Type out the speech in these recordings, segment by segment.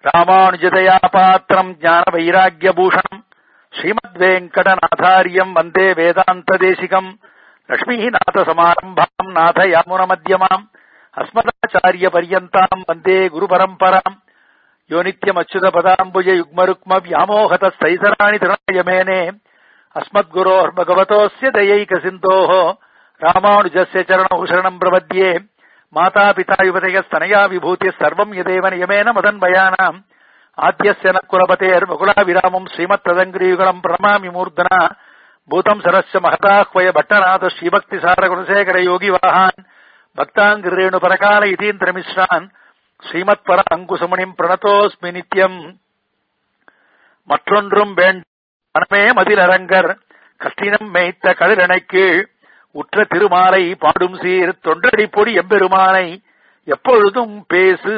ராமானுஜதயா பாத்திரம் ஞான வைராகிய பூஷணம் ஸ்ரீமத் வெங்கடநாதாரியம் வந்தே வேதாந்த தேசிகம் லட்சுமிநாத சமாரம்பாம் நாத யாமுன மத்தியமாம் அஸ்மதாச்சாரிய பரியந்தாம் வந்தே குரு பரம்பராம் யோ நித்யம் அச்சுத பதாம்புஜ யுக்மருக்ம வியாமோகத சைசராணி திருநாயமேனே அஸ்மத்குரோர் பகவதோஸ்ய தயைக சிந்தோः ராமானுஜஸ்ய சரணௌ சரணம் பிரபத்யே மாதா பிதா யுவதயஸ்தனயா விபூதிய சர்வம் யதேவ நியமேன மதன்வயானாம் ஆத்யஸ்ய ந குலபதேர் வகுலாவிராமம் ஸ்ரீமத் ததங்கிரீகுலம் பிரணமாமி மூர்தனா பூதம் சரஸ்ய மகதாஹ்வய பட்டநாத ஸ்ரீபக்தி சார குணசேகர யோகி வாஹான் பக்தாங்கிரேணு பரகால இதீந்திர மிஸ்ரான் ஸ்ரீமத் பர அங்குசமுனிம் பிரணதோஸ்மி நித்யம் மற்றொன்றும் வேண்ட மனமே மதிலரங்கர் கஷ்டினம் மேய்த்த கதிரணை கீழ் உற்ற திருமாலை பாடும் சீர் தொண்டடி பொடி எம்பெருமானை எப்பொழுதும் பேசு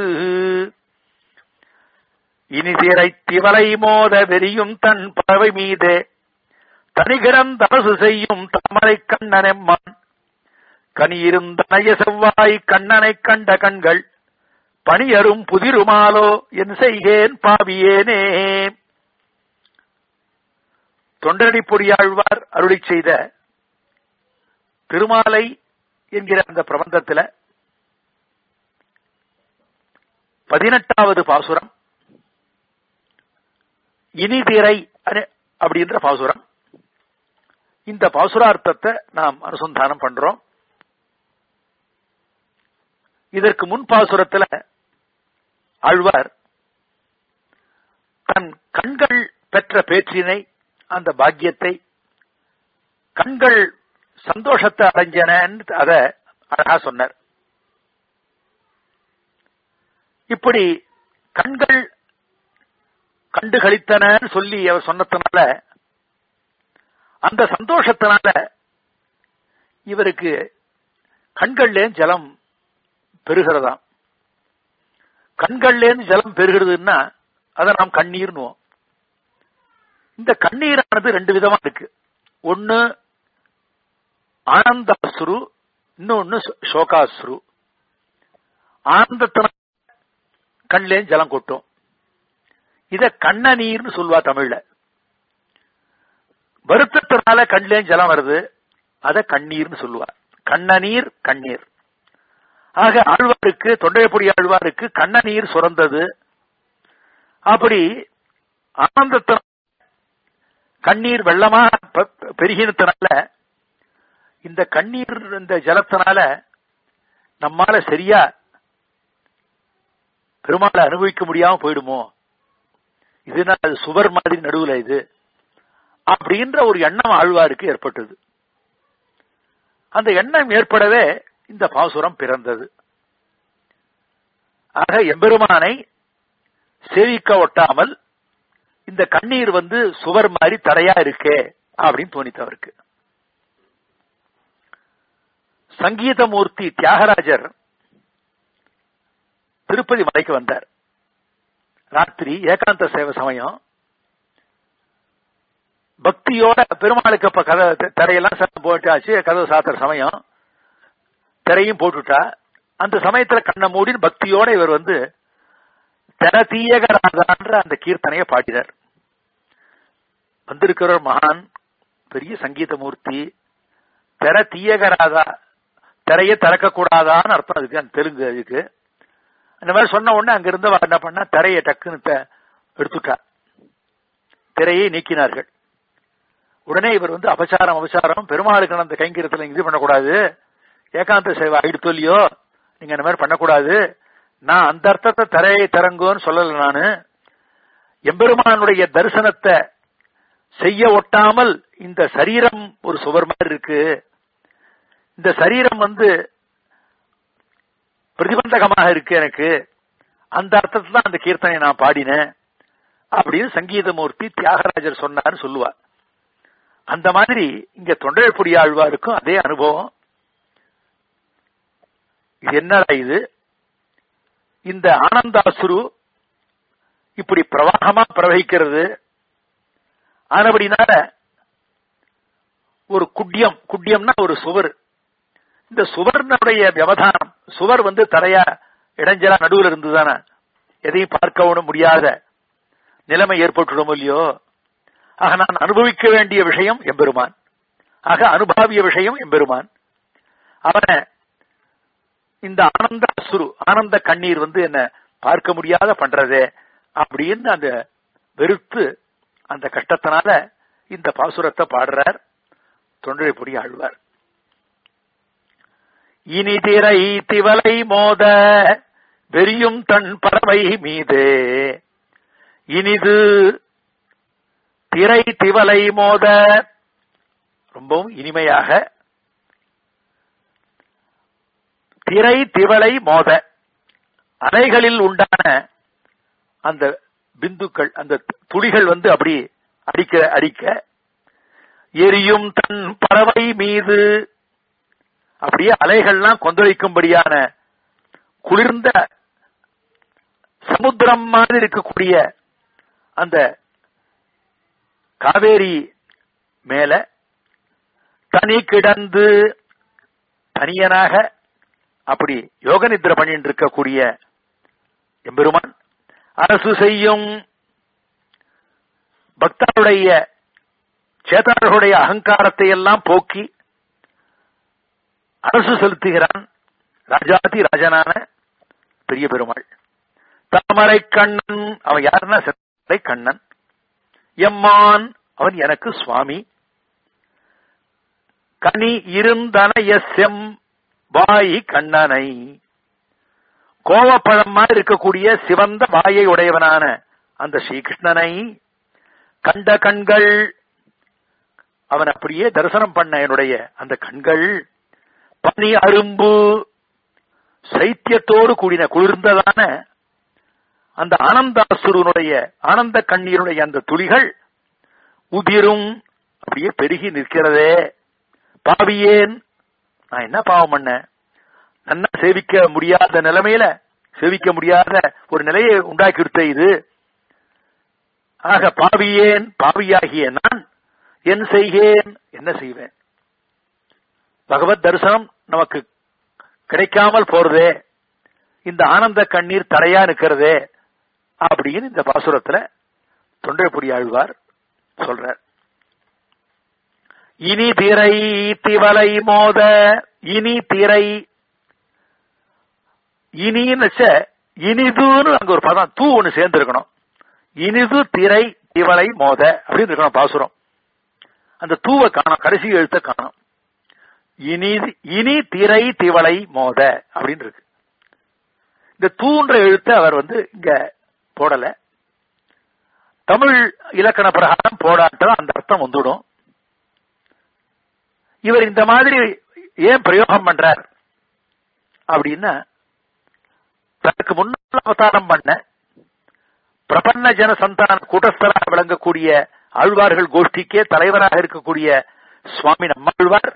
இனிதிரை திவலை மோத வெறியும் தன் பறவை மீதே தனிகிடம் தபசு செய்யும் தாமரை கண்ணனெம்மான் கனியிருந்தனைய செவ்வாய் கண்ணனைக் கண்ட கண்கள் பணியரும் புதிருமாலோ என் செய்கேன் பாவியேனே தொண்டரடி பொடியாழ்வார் அருளி செய்த திருமாலை என்கிற அந்த பிரபந்தத்துல பதினெட்டாவது பாசுரம் இனிதிரை அப்படின்ற பாசுரம் இந்த பாசுரார்த்தத்தை நாம் அனுசந்தானம் பண்றோம் இதற்கு முன் பாசுரத்துல ஆழ்வார் தன் கண்கள் பெற்ற பேற்றினை அந்த பாக்கியத்தை கண்கள் சந்தோஷத்தை அடைஞ்சன அத அழகா சொன்னார் இப்படி கண்கள் கண்டு கழித்தனன்னு சொல்லி அவர் சொன்னதுனால அந்த சந்தோஷத்தினால இவருக்கு கண்கள்லேயும் ஜலம் பெருகிறதாம் கண்கள்லேருந்து ஜலம் பெருகிறதுன்னா அதை நாம் கண்ணீர்னுவோம் இந்த கண்ணீரானது ரெண்டு விதமா இருக்கு ஒன்னு ஆனந்தாஸ்ரு இன்னொன்னு சோகாஸ்ரு ஆனந்தத்தினால கண்லேயும் ஜலம் கொட்டும் இத கண்ண நீர்னு சொல்வா தமிழ்ல வருத்தத்தினால கண்லேயும் ஜலம் வருது அத கண்ணீர்னு சொல்லுவா கண்ண நீர் கண்ணீர் ஆக ஆழ்வாருக்கு தொண்டையப்பொடி ஆழ்வாருக்கு கண்ண நீர் சுரந்தது அப்படி ஆனந்தத்தினால கண்ணீர் வெள்ளமா பெருகினத்தினால இந்த கண்ணீர் இந்த ஜலத்தினால நம்மால சரியா பெருமாளை அனுபவிக்க முடியாம போயிடுமோ இதுனா அது சுவர் மாதிரி நடுவுல இது அப்படின்ற ஒரு எண்ணம் ஆழ்வாருக்கு ஏற்பட்டது அந்த எண்ணம் ஏற்படவே இந்த பாசுரம் பிறந்தது ஆக எம்பெருமானை சேவிக்க ஒட்டாமல் இந்த கண்ணீர் வந்து சுவர் மாதிரி தரையா இருக்கே அப்படின்னு தோணித்தவருக்கு சங்கீதமூர்த்தி தியாகராஜர் திருப்பதி மலைக்கு வந்தார் ராத்திரி ஏகாந்த சேவை சமயம் பக்தியோட பெருமாளுக்கு அப்ப கதை திரையெல்லாம் சத்தம் போட்டாச்சு கதவு சாத்துற சமயம் திரையும் போட்டுட்டா அந்த சமயத்துல கண்ணை மூடி பக்தியோட இவர் வந்து தெர தீயகராதான்ற அந்த கீர்த்தனையை பாடினார் வந்திருக்கிற மகான் பெரிய சங்கீத மூர்த்தி தெர தீயகராதா திரைய திறக்க கூடாதான்னு அர்த்தம் அதுக்கு அந்த தெலுங்கு அதுக்கு அந்த மாதிரி சொன்ன உடனே அங்க இருந்து என்ன பண்ணா திரையை டக்குன்னு எடுத்துட்டா திரையை நீக்கினார்கள் உடனே இவர் வந்து அபசாரம் அபசாரம் பெருமாளுக்கு அந்த கைங்கரியத்துல இது பண்ணக்கூடாது ஏகாந்த சேவை ஆயிடுத்து இல்லையோ நீங்க அந்த மாதிரி பண்ணக்கூடாது நான் அந்த அர்த்தத்தை திரையை திறங்கோன்னு சொல்லல நானு எம்பெருமானுடைய தரிசனத்தை செய்ய ஒட்டாமல் இந்த சரீரம் ஒரு சுவர் மாதிரி இருக்கு இந்த சரீரம் வந்து பிரதிபந்தகமாக இருக்கு எனக்கு அந்த அர்த்தத்துல தான் அந்த கீர்த்தனை நான் பாடினேன் அப்படின்னு சங்கீதமூர்த்தி தியாகராஜர் சொன்னார் சொல்லுவார் அந்த மாதிரி இங்க தொண்டைப்புடி ஆழ்வாருக்கும் அதே அனுபவம் இது என்னடா இது இந்த ஆனந்தாசுரு இப்படி பிரவாகமா பிரவகிக்கிறது ஆனபடினால ஒரு குட்டியம் குட்டியம்னா ஒரு சுவர் இந்த சுவர்னுடைய விவதானம் சுவர் வந்து தரையா இடைஞ்சலா நடுவில் இருந்துதானே எதையும் பார்க்க முடியாத நிலைமை ஏற்பட்டுடும் இல்லையோ ஆக நான் அனுபவிக்க வேண்டிய விஷயம் எம்பெருமான் ஆக அனுபாவிய விஷயம் எம்பெருமான் அவனை இந்த ஆனந்த சுரு ஆனந்த கண்ணீர் வந்து என்ன பார்க்க முடியாத பண்றதே அப்படின்னு அந்த வெறுத்து அந்த கஷ்டத்தினால இந்த பாசுரத்தை பாடுறார் தொண்டரைப்பொடி ஆழ்வார் இனி திரை திவலை மோத வெறியும் தன் பறவை மீதே இனிது திரை திவலை மோத ரொம்பவும் இனிமையாக திரை திவலை மோத அலைகளில் உண்டான அந்த பிந்துக்கள் அந்த துளிகள் வந்து அப்படி அடிக்க அடிக்க எரியும் தன் பறவை மீது அப்படியே அலைகள்லாம் கொந்தளிக்கும்படியான குளிர்ந்த சமுத்திரம் மாதிரி இருக்கக்கூடிய அந்த காவேரி மேல தனி கிடந்து தனியனாக அப்படி யோக நித்திர பண்ணிட்டு இருக்கக்கூடிய எம்பெருமான் அரசு செய்யும் பக்தருடைய சேதனர்களுடைய அகங்காரத்தை எல்லாம் போக்கி அரசு செலுத்துகிறான் ராஜாதி ராஜனான பெரிய பெருமாள் தாமரை கண்ணன் அவன் யாருன்னா செத்தை கண்ணன் எம்மான் அவன் எனக்கு சுவாமி கனி இருந்தனைய செம் வாய் கண்ணனை கோவப்பழமா இருக்கக்கூடிய சிவந்த வாயை உடையவனான அந்த ஸ்ரீகிருஷ்ணனை கண்ட கண்கள் அவன் அப்படியே தரிசனம் பண்ண என்னுடைய அந்த கண்கள் பனி அரும்பு சைத்தியத்தோடு கூடின குளிர்ந்ததான அந்த ஆனந்தாசுரனுடைய ஆனந்த கண்ணீருடைய அந்த துளிகள் உதிரும் அப்படியே பெருகி நிற்கிறதே பாவியேன் நான் என்ன பாவம் பண்ண நன்னா சேவிக்க முடியாத நிலைமையில சேவிக்க முடியாத ஒரு நிலையை உண்டாக்கி கொடுத்த இது ஆக பாவியேன் பாவியாகிய நான் என் செய்கேன் என்ன செய்வேன் பகவத் தரிசனம் நமக்கு கிடைக்காமல் போறதே இந்த ஆனந்த கண்ணீர் தடையா நிற்கிறதே அப்படின்னு இந்த பாசுரத்துல தொண்டைப்புடி ஆழ்வார் சொல்றார் இனி திரை திவலை மோத இனி திரை இனின்னு வச்ச இனிதுன்னு அங்க ஒரு பதம் தூ ஒண்ணு சேர்ந்து இருக்கணும் இனிது திரை திவலை மோத அப்படின்னு இருக்கணும் பாசுரம் அந்த தூவை காணும் கடைசி எழுத்த காணும் இனி இனி திரை திவலை மோத அப்படின்னு இருக்கு இந்த தூன்ற எழுத்த அவர் வந்து இங்க போடல தமிழ் இலக்கண பிரகாரம் போடாட்டம் அந்த அர்த்தம் வந்துடும் இவர் இந்த மாதிரி ஏன் பிரயோகம் பண்றார் அப்படின்னா தனக்கு முன்னால் அவதாரம் பண்ண பிரபன்ன ஜன சந்தான கூட்டஸ்தராக விளங்கக்கூடிய ஆழ்வார்கள் கோஷ்டிக்கே தலைவராக இருக்கக்கூடிய சுவாமி நம்மாழ்வார்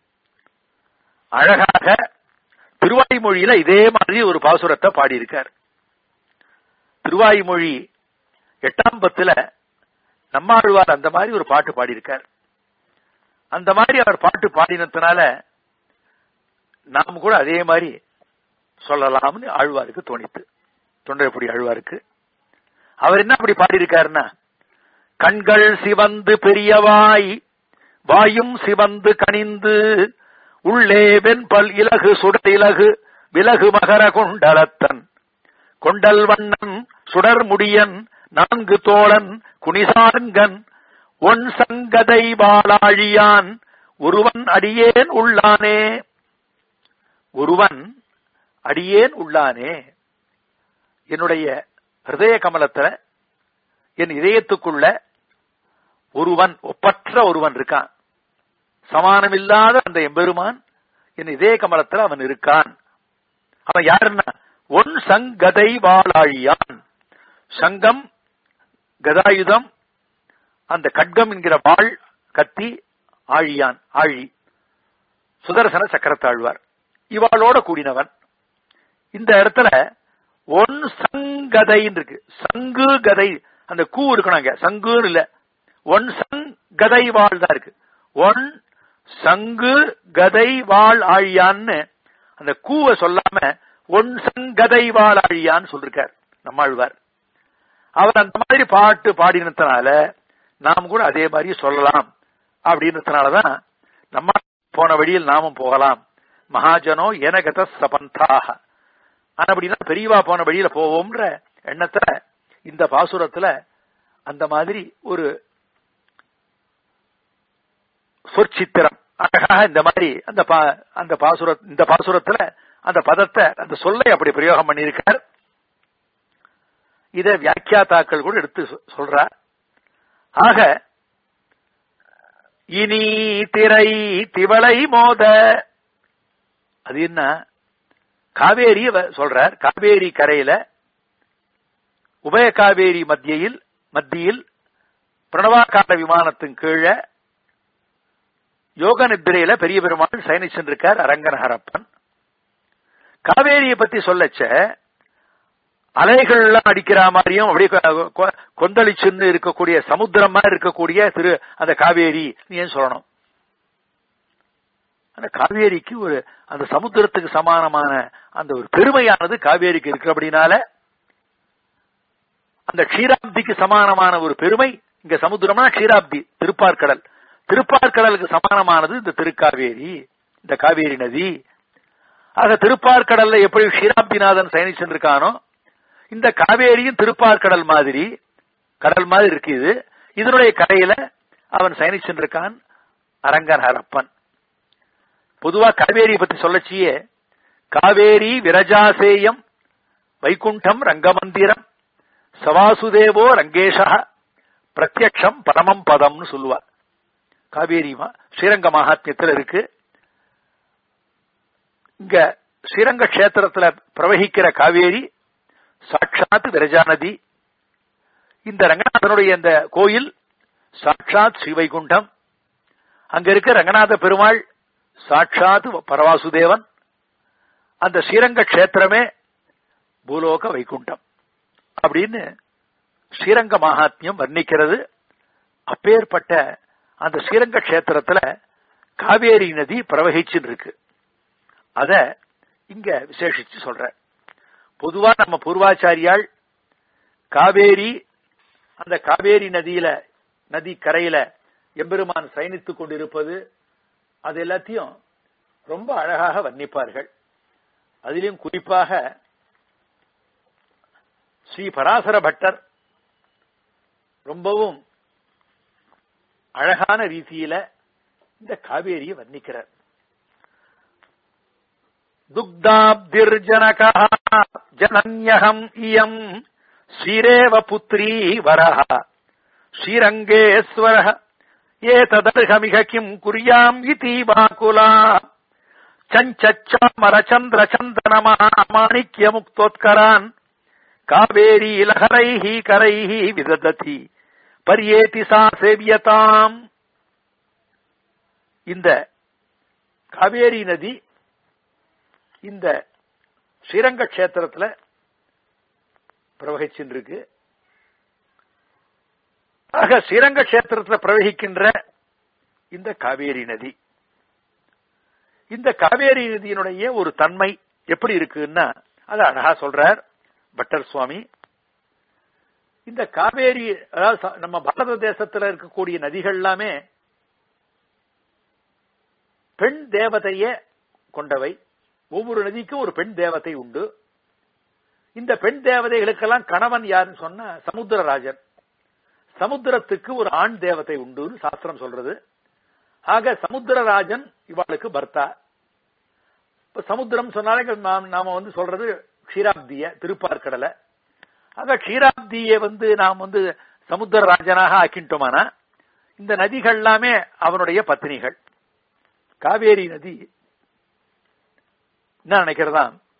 அழகாக திருவாய்மொழியில இதே மாதிரி ஒரு பாசுரத்தை பாடியிருக்கார் திருவாய்மொழி எட்டாம் பத்துல நம்மாழ்வார் அந்த மாதிரி ஒரு பாட்டு பாடியிருக்கார் அந்த மாதிரி அவர் பாட்டு பாடினதுனால நாம் கூட அதே மாதிரி சொல்லலாம்னு ஆழ்வாருக்கு தோணித்து தொண்டைப்படி ஆழ்வாருக்கு அவர் என்ன அப்படி பாடியிருக்காருன்னா கண்கள் சிவந்து பெரியவாய் வாயும் சிவந்து கனிந்து உள்ளே வெண்பல் இலகு சுடர் இலகு விலகு மகர கொண்டலத்தன் கொண்டல் வண்ணன் சுடர் முடியன் நான்கு தோழன் குனிசார்கன் ஒன் சங்கதை வாழாழியான் ஒருவன் அடியேன் உள்ளானே ஒருவன் அடியேன் உள்ளானே என்னுடைய ஹிருதய கமலத்துல என் இதயத்துக்குள்ள ஒருவன் ஒப்பற்ற ஒருவன் இருக்கான் சமானமில்லாத அந்த எம்பெருமான் என் இதய கமலத்துல அவன் இருக்கான் அவன் யாருன்னா ஒன் சங்கதை வாழாழியான் சங்கம் கதாயுதம் அந்த கட்கம் என்கிற வாள் கத்தி ஆழியான் ஆழி சுதர்சன சக்கரத்தாழ்வார் இவாளோட கூடினவன் இந்த இடத்துல ஒன் சங்கதைன்னு இருக்கு சங்கு கதை அந்த கூ இருக்கணும் அங்க சங்குன்னு இல்ல ஒன் சங் கதை வாழ் தான் இருக்கு ஒன் சங்கு கதை வாழ் ஆழியான்னு அந்த கூவை சொல்லாம ஒன் சங்கதை வாழ் ஆழியான்னு சொல்லிருக்கார் நம்மாழ்வார் அவர் அந்த மாதிரி பாட்டு பாடினதுனால நாம் கூட அதே மாதிரி சொல்லலாம் அப்படின்றதுனாலதான் நம்ம போன வழியில் நாமும் போகலாம் மகாஜனோ எனகத சபந்தாக ஆனா அப்படின்னா பெரியவா போன வழியில போவோம்ன்ற எண்ணத்துல இந்த பாசுரத்துல அந்த மாதிரி ஒரு சொற்சித்திரம் அழகாக இந்த மாதிரி அந்த பா- அந்த பாசுர இந்த பாசுரத்துல அந்த பதத்தை அந்த சொல்லை அப்படி பிரயோகம் பண்ணியிருக்கார் இத வியாக்கியாத்தாக்கள் கூட எடுத்து சொ- சொல்றார் ஆக இனி திரை திவளை மோத அது என்ன காவேரி சொல்றார் காவேரி கரையில உபய காவேரி மத்தியில் மத்தியில் பிரணவாகார விமானத்தின் கீழே யோக நித்திரையில பெரிய பெருமாள் சயனிச்சிருக்கார் அரங்கன் ஹரப்பன் காவேரியை பத்தி சொல்லச்ச அலைகள்லாம் அடிக்கிற மாதிரியும் அப்படியே கொ- கொ- கொந்தளிச்சுன்னு இருக்கக்கூடிய சமுத்திரம் மாதிரி இருக்கக்கூடிய திரு அந்த காவேரி நீ ஏன் சொல்லணும் அந்த காவேரிக்கு ஒரு அந்த சமுத்திரத்துக்கு சமானமான அந்த ஒரு பெருமையானது காவேரிக்கு இருக்கு அப்படின்னால அந்த க்ஷீராப்திக்கு சமானமான ஒரு பெருமை இங்க சமுத்திரம்னா க்ஷீராப்தி திருப்பார்கடல் திருப்பார்கடலுக்கு சமானமானது இந்த திருக்காவேரி இந்த காவேரி நதி ஆக திருப்பார்கடல்ல எப்படி க்ஷீராப்திநாதன் சயனிச்சிருக்கானோ இந்த காவேரியும் திருப்பார்கடல் மாதிரி கடல் மாதிரி இருக்கு இது இதனுடைய கரையில அவன் சயனிச்சிருக்கான் அரங்கன் ஹரப்பன் பொதுவா காவேரி பத்தி சொல்லச்சியே காவேரி விரஜாசேயம் வைகுண்டம் ரங்கமந்திரம் சவாசுதேவோ ரங்கேஷா பிரத்யக்ஷம் பரமம் பதம்னு சொல்லுவா காவேரி மா- ஸ்ரீரங்க மகாத்மியத்தில் இருக்கு இங்க ஸ்ரீரங்க கஷேத்திரத்துல பிரவகிக்கிற காவேரி சாட்சாத் விரஜா நதி இந்த ரங்கநாதனுடைய இந்த கோயில் சாட்சாத் ஸ்ரீவைகுண்டம் அங்க இருக்க ரங்கநாத பெருமாள் சாட்சாத் பரவாசுதேவன் அந்த ஸ்ரீரங்க கஷேத்திரமே பூலோக வைகுண்டம் அப்படின்னு ஸ்ரீரங்க மகாத்மியம் வர்ணிக்கிறது அப்பேற்பட்ட அந்த ஸ்ரீரங்க கஷேத்திரத்துல காவேரி நதி பிரவகிச்சுன்னு இருக்கு அத இங்க விசேஷிச்சு சொல்ற பொதுவா நம்ம பூர்வாச்சாரியால் காவேரி அந்த காவேரி நதியில நதி கரையில எம்பெருமான் சயனித்துக் கொண்டிருப்பது அது எல்லாத்தையும் ரொம்ப அழகாக வர்ணிப்பார்கள் அதிலும் குறிப்பாக ஸ்ரீ பராசர பட்டர் ரொம்பவும் அழகான ரீதியில இந்த காவேரியை வர்ணிக்கிறார் துக்தாப்திர்ஜனகா ஜனன்யகம் இயம் ஸ்ரீரேவ புத்ரீ வரஹ ஸ்ரீரங்கேஸ்வரः ஏததர்ஹமிக கிம் குர்யாம் இதி வாக்குலா சஞ்சச்சாமரச்சந்திரச்சந்தனமஹா மாணிக்யமுக்தோத்கரான் காவேரி லஹரைஹி கரைஹி விதததி பரியேதி சா சேவியதாம் இந்த காவேரி நதி இந்த ஸ்ரீரங்க கஷேத்திரத்துல பிரவகிச்சுருக்கு ஆக ஸ்ரீரங்க கஷேத்திரத்துல பிரவகிக்கின்ற இந்த காவேரி நதி இந்த காவேரி நதியினுடைய ஒரு தன்மை எப்படி இருக்குன்னா அது அழகா சொல்றார் பட்டர் சுவாமி இந்த காவேரி அதாவது ச- நம்ம பாரத தேசத்துல இருக்கக்கூடிய நதிகள் எல்லாமே பெண் தேவதைய கொண்டவை ஒவ்வொரு நதிக்கும் ஒரு பெண் தேவதை உண்டு இந்த பெண் தேவதைகளுக்கெல்லாம் கணவன் யாருன்னு சொன்னா சமுத்திரராஜன் சமுத்திரத்துக்கு ஒரு ஆண் தேவதை உண்டுன்னு சாஸ்திரம் சொல்றது ஆக சமுத்திரராஜன் இவாளுக்கு பர்த்தா இப்ப சமுத்திரம் சொன்னாலே இங்க நாம் நாம வந்து சொல்றது க்ஷீராப்திய திருப்பார்கடலை ஆக க்ஷீராப்தியை வந்து நாம் வந்து சமுத்திரராஜனாக ஆக்கிட்டோமானா இந்த நதிகள் எல்லாமே அவனுடைய பத்தினிகள் காவேரி நதி என்ன நினைக்கிறதா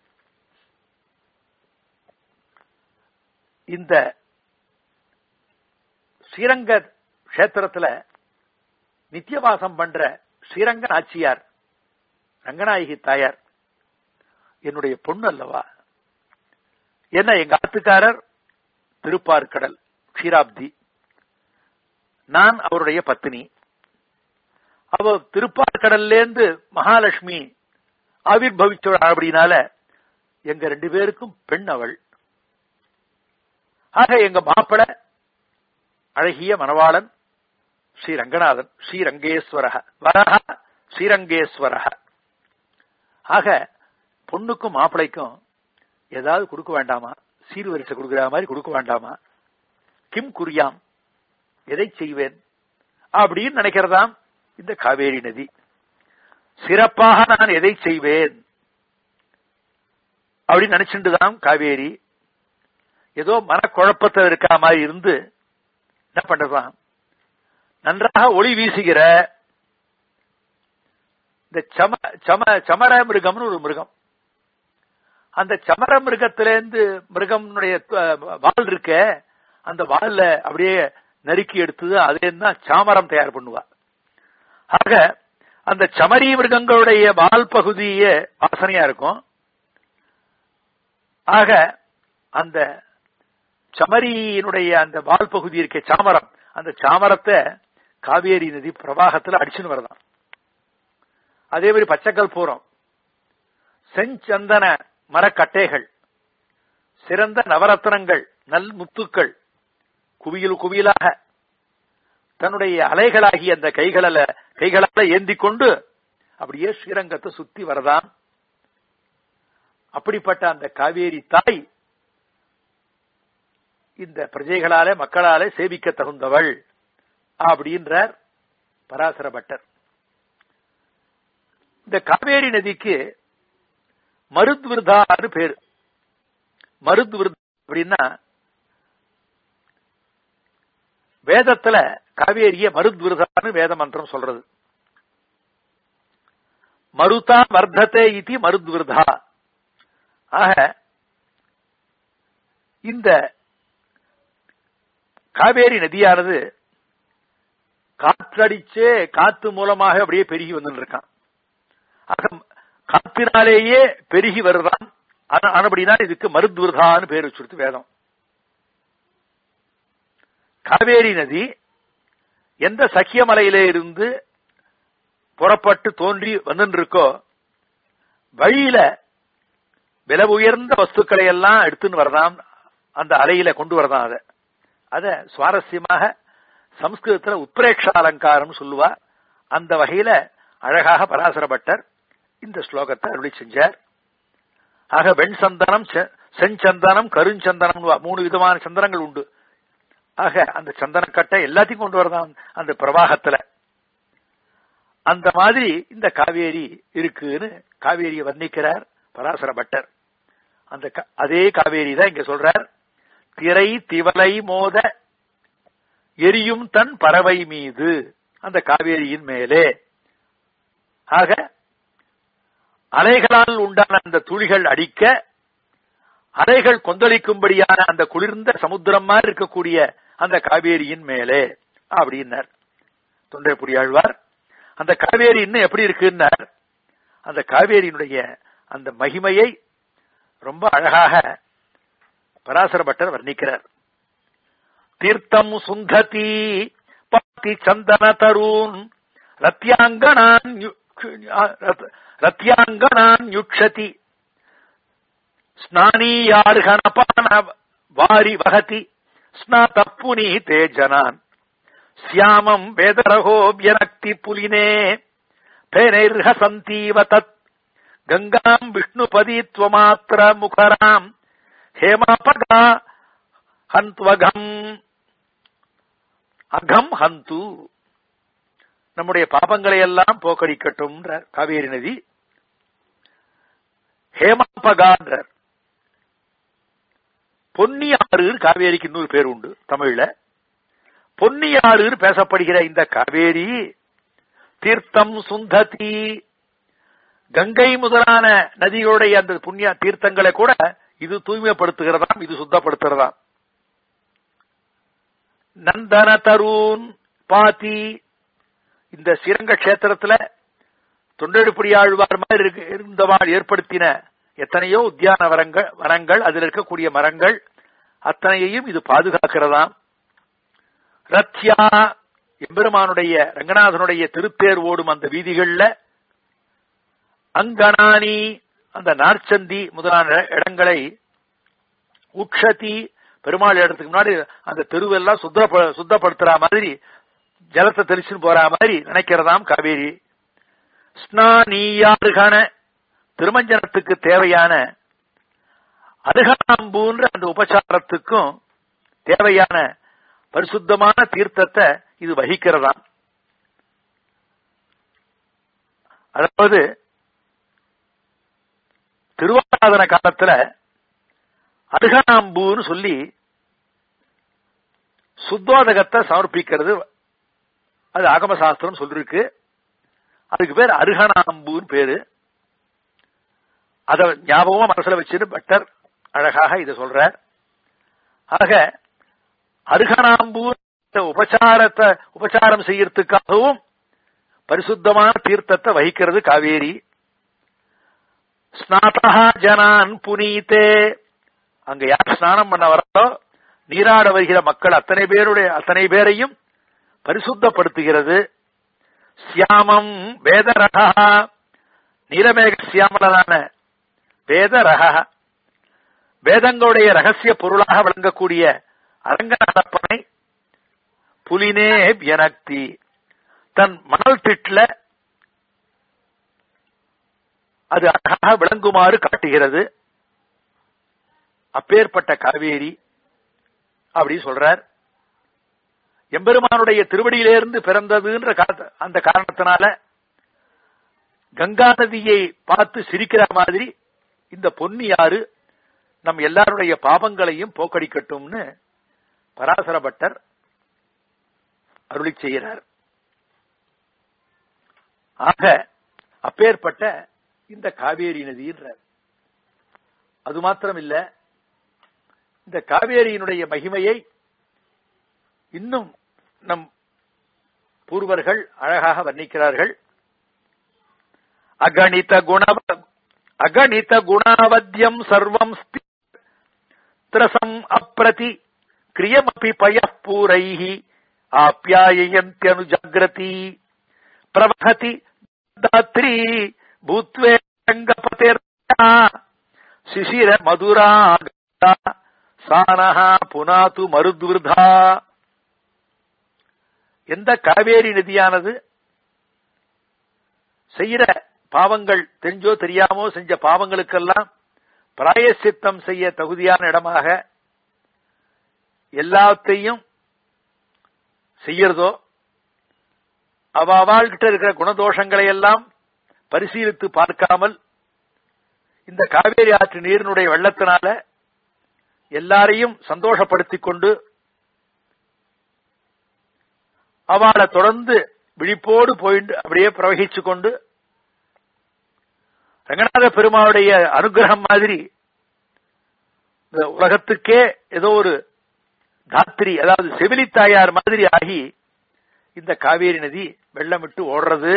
இந்த ஸ்ரீரங்க கஷேத்திரத்துல நித்தியவாசம் பண்ற ஸ்ரீரங்க நாச்சியார் ரங்கநாயகி தாயார் என்னுடைய பொண்ணு அல்லவா என்ன எங்க ஆத்துக்காரர் திருப்பார்கடல் க்ஷீராப்தி நான் அவருடைய பத்தினி அவ திருப்பார்கடல்ல இருந்து மகாலட்சுமி ஆவிர்பவிச்சவள் அப்படின்னால எங்க ரெண்டு பேருக்கும் பெண் அவள் ஆக எங்க மாப்பிள அழகிய மணவாளன் ஸ்ரீ ரங்கநாதன் ஸ்ரீரங்கேஸ்வரக வரஹ ஸ்ரீரங்கேஸ்வரக ஆக பொண்ணுக்கும் மாப்பிளைக்கும் ஏதாவது கொடுக்க வேண்டாமா சீர்வரிசை கொடுக்கிற மாதிரி கொடுக்க வேண்டாமா கிம் குறியாம் எதை செய்வேன் அப்படின்னு நினைக்கிறதாம் இந்த காவேரி நதி சிறப்பாக நான் எதை செய்வேன் அப்படின்னு நினைச்சுட்டுதான் காவேரி ஏதோ மனக்குழப்பத்தில் இருக்கா மாதிரி இருந்து என்ன பண்றதாம் நன்றாக ஒளி வீசுகிற இந்த சம சம சமர மிருகம்னு ஒரு மிருகம் அந்த சமர மிருகத்திலேருந்து மிருகம்னுடைய வால் இருக்க அந்த வால்ல அப்படியே நறுக்கி எடுத்தது அதே தான் சாமரம் தயார் பண்ணுவா ஆக அந்த சமரி மிருகங்களுடைய வால் பகுதியே வாசனையா இருக்கும் ஆக அந்த சமரியினுடைய அந்த வால் பகுதி இருக்க சாமரம் அந்த சாமரத்தை காவேரி நதி பிரவாகத்துல அடிச்சுன்னு வரதான் அதே மாதிரி பச்சைக்கல் பூரம் செஞ்சந்தன மரக்கட்டைகள் சிறந்த நவரத்னங்கள் நல் முத்துக்கள் குவியல் குவியலாக தன்னுடைய அலைகளாகி அந்த கைகள கைகளால ஏந்தி கொண்டு அப்படியே ஸ்ரீரங்கத்தை சுத்தி வரதான் அப்படிப்பட்ட அந்த காவேரி தாய் இந்த பிரஜைகளாலே மக்களாலே சேவிக்க தகுந்தவள் அப்படின்றார் பராசர பட்டர் இந்த காவேரி நதிக்கு மருத்விருதான்னு பேரு மருத்விருதா அப்படின்னா வேதத்துல காவேரிய மருத்விருதான்னு வேத மந்திரம் சொல்றது மருதா வர்த்தத்தை இது மருத்விருதா ஆக இந்த காவேரி நதியானது காற்றடிச்சே காத்து மூலமாக அப்படியே பெருகி வந்து இருக்கான் ஆக காத்தினாலேயே பெருகி வருதான் ஆனபடிதான் இதுக்கு மருத்விருதான்னு பேர் வச்சுடுத்து வேதம் காவேரி நதி எந்த சக்கியமலையிலே இருந்து புறப்பட்டு தோன்றி வந்துருக்கோ வழியில விலை உயர்ந்த வஸ்துக்களை எல்லாம் எடுத்துன்னு வரதாம் அந்த அலையில கொண்டு வரதான் அத அத சுவாரஸ்யமாக சம்ஸ்கிருதத்துல உத்ரேக்ஷ அலங்காரம் சொல்லுவா அந்த வகையில அழகாக பராசரப்பட்டர் இந்த ஸ்லோகத்தை அருளி செஞ்சார் ஆக வெண் சந்தனம் செஞ்சந்தனம் கருஞ்சந்தனம் மூணு விதமான சந்தனங்கள் உண்டு ஆக அந்த சந்தனக்கட்டை எல்லாத்தையும் கொண்டு வரதான் அந்த பிரவாகத்துல அந்த மாதிரி இந்த காவேரி இருக்குன்னு காவேரியை வர்ணிக்கிறார் பராசர பட்டர் அந்த அதே காவேரி தான் இங்க சொல்றார் திரை திவலை மோத எரியும் தன் பறவை மீது அந்த காவேரியின் மேலே ஆக அலைகளால் உண்டான அந்த துளிகள் அடிக்க அலைகள் கொந்தளிக்கும்படியான அந்த குளிர்ந்த சமுத்திரம் மாதிரி இருக்கக்கூடிய அந்த காவேரியின் மேலே அப்படின்னார் தொண்டை புரியாழ்வார் அந்த காவேரி இன்னும் எப்படி இருக்குன்னார் அந்த காவேரியினுடைய அந்த மகிமையை ரொம்ப அழகாக பராசர பட்டர் வர்ணிக்கிறார் தீர்த்தம் சுந்ததி பக்தி சந்தன தருண் ரத்யாங்கனான் ரத்யாங்கனான் யுக்ஷதி ஸ்நானீயார்கனபான வாரி வகதி ஸ்நாத புனீதே ஜனான் ஸ்யாமம் வேதரகோபியனக்தி புலினே பேனைர்ஹசந்தீவ தத் கங்காம் விஷ்ணுபதித்வமாத்திர முகராம் ஹேமாபகா ஹந்த்வகம் அகம் ஹந்து நம்முடைய பாபங்களை எல்லாம் போக்கடிக்கட்டும் காவேரி நதி ஹேமாபகான்றார் பொன்னியாறு காவேரிக்கு இன்னொரு பேர் உண்டு தமிழ்ல பொன்னியாறு பேசப்படுகிற இந்த காவேரி தீர்த்தம் சுந்ததி கங்கை முதலான நதிகளுடைய அந்த புண்ணிய தீர்த்தங்களை கூட இது தூய்மைப்படுத்துகிறதாம் இது சுத்தப்படுத்துகிறதாம் நந்தன தருண் பாத்தி இந்த சிரங்க கஷேத்திரத்துல தொண்டெடுப்படி ஆழ்வார் மாதிரி இருக்கு இருந்தவாள் ஏற்படுத்தின எத்தனையோ உத்தியான வரங்கள் வரங்கள் அதில் இருக்கக்கூடிய மரங்கள் அத்தனையையும் இது பாதுகாக்கிறதாம் ரத்யா எம்பெருமானுடைய ரங்கநாதனுடைய திருத்தேர் ஓடும் அந்த வீதிகள்ல அங்கனானி அந்த நார்ச்சந்தி முதலான இடங்களை உக்ஷதி பெருமாள் இடத்துக்கு முன்னாடி அந்த தெருவெல்லாம் சுத்த சுத்தப்படுத்துற மாதிரி ஜலத்தை தெளிச்சுன்னு போற மாதிரி நினைக்கிறதாம் காவேரி ஸ்நானீயாருகான திருமஞ்சனத்துக்கு தேவையான அருகாம்பூன்ற அந்த உபச்சாரத்துக்கும் தேவையான பரிசுத்தமான தீர்த்தத்தை இது வகிக்கிறதாம் அதாவது திருவாராதன காலத்துல அருகாம்பூன்னு சொல்லி சுத்தோதகத்தை சமர்ப்பிக்கிறது அது ஆகம சாஸ்திரம் சொல்லிருக்கு அதுக்கு பேர் அருகணாம்பூன்னு பேரு அத ஞாபகமா மனசுல வச்சுட்டு பட்டர் அழகாக இதை சொல்றார் ஆக அருகணாம்பூ உபச்சாரத்தை உபச்சாரம் செய்யறதுக்காகவும் பரிசுத்தமான தீர்த்தத்தை வகிக்கிறது காவேரி ஸ்நாதா ஜனான் புனீத்தே அங்க யார் ஸ்நானம் பண்ண வரோ நீராட வருகிற மக்கள் அத்தனை பேருடைய அத்தனை பேரையும் பரிசுத்தப்படுத்துகிறது சியாமம் வேதரகா நீலமேக சியாமலனான வேதரகா வேதங்களுடைய ரகசிய பொருளாக விளங்கக்கூடிய அரங்க நடப்பனை புலினே வியனக்தி தன் மணல் திட்ல அது அழகாக விளங்குமாறு காட்டுகிறது அப்பேற்பட்ட காவேரி அப்படி சொல்றார் எம்பெருமானுடைய திருவடியிலிருந்து பிறந்ததுன்ற அந்த காரணத்தினால கங்கா நதியை பார்த்து சிரிக்கிற மாதிரி இந்த பொன்னியாறு நம் எல்லாருடைய பாபங்களையும் போக்கடிக்கட்டும்னு பராசர பட்டர் அருளி செய்கிறார் ஆக அப்பேற்பட்ட இந்த காவேரி நதின்றார் அது மாத்திரம் இல்ல இந்த காவேரியினுடைய மகிமையை இன்னும் நம் பூர்வர்கள் அழகாக வர்ணிக்கிறார்கள் அகணித குண அகணித குணாவத்தியம் சர்வம் திரசம் அப்பிரதி கிரியமபி பய பூரைः ஆப்யாயயந்தியனுஜாகிரதி பிரவஹதி தாத்ரி பூத்வேங்கபதிர்யா சிசிர மதுரா சானஹா புனாது மருத்விருதா எந்த காவேரி நதியானது செய்யற பாவங்கள் தெரிஞ்சோ தெரியாமோ செஞ்ச பாவங்களுக்கெல்லாம் பிராயசித்தம் செய்ய தகுதியான இடமாக எல்லாத்தையும் செய்யறதோ அவ அவள்கிட்ட இருக்கிற குணதோஷங்களை எல்லாம் பரிசீலித்து பார்க்காமல் இந்த காவேரி ஆற்று நீரினுடைய வெள்ளத்தினால எல்லாரையும் சந்தோஷப்படுத்திக் கொண்டு அவளை தொடர்ந்து விழிப்போடு போயிட்டு அப்படியே பிரவகிச்சு கொண்டு ரங்கநாத பெருமாளுடைய அனுகிரகம் மாதிரி இந்த உலகத்துக்கே ஏதோ ஒரு தாத்திரி அதாவது செவிலி தாயார் மாதிரி ஆகி இந்த காவேரி நதி வெள்ளம் விட்டு ஓடுறது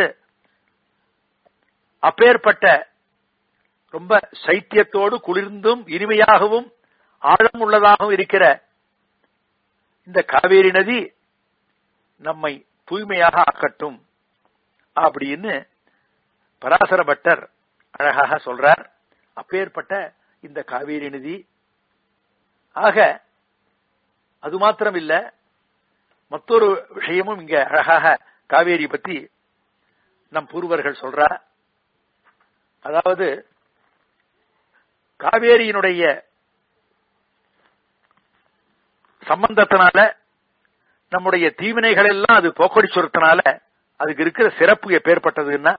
அப்பேற்பட்ட ரொம்ப சைத்தியத்தோடு குளிர்ந்தும் இனிமையாகவும் ஆழம் உள்ளதாகவும் இருக்கிற இந்த காவேரி நதி நம்மை தூய்மையாக ஆக்கட்டும் அப்படின்னு பராசர பட்டர் அழகாக சொல்றார் அப்பேற்பட்ட இந்த காவேரி நதி ஆக அது மாத்திரம் இல்ல மற்றொரு விஷயமும் இங்க அழகாக காவேரி பத்தி நம் பூர்வர்கள் சொல்றார் அதாவது காவேரியினுடைய சம்பந்தத்தினால நம்முடைய தீவினைகள் எல்லாம் அது போக்கடி சொல்றதுனால அதுக்கு இருக்கிற சிறப்பு எப்பேற்பட்டதுன்னா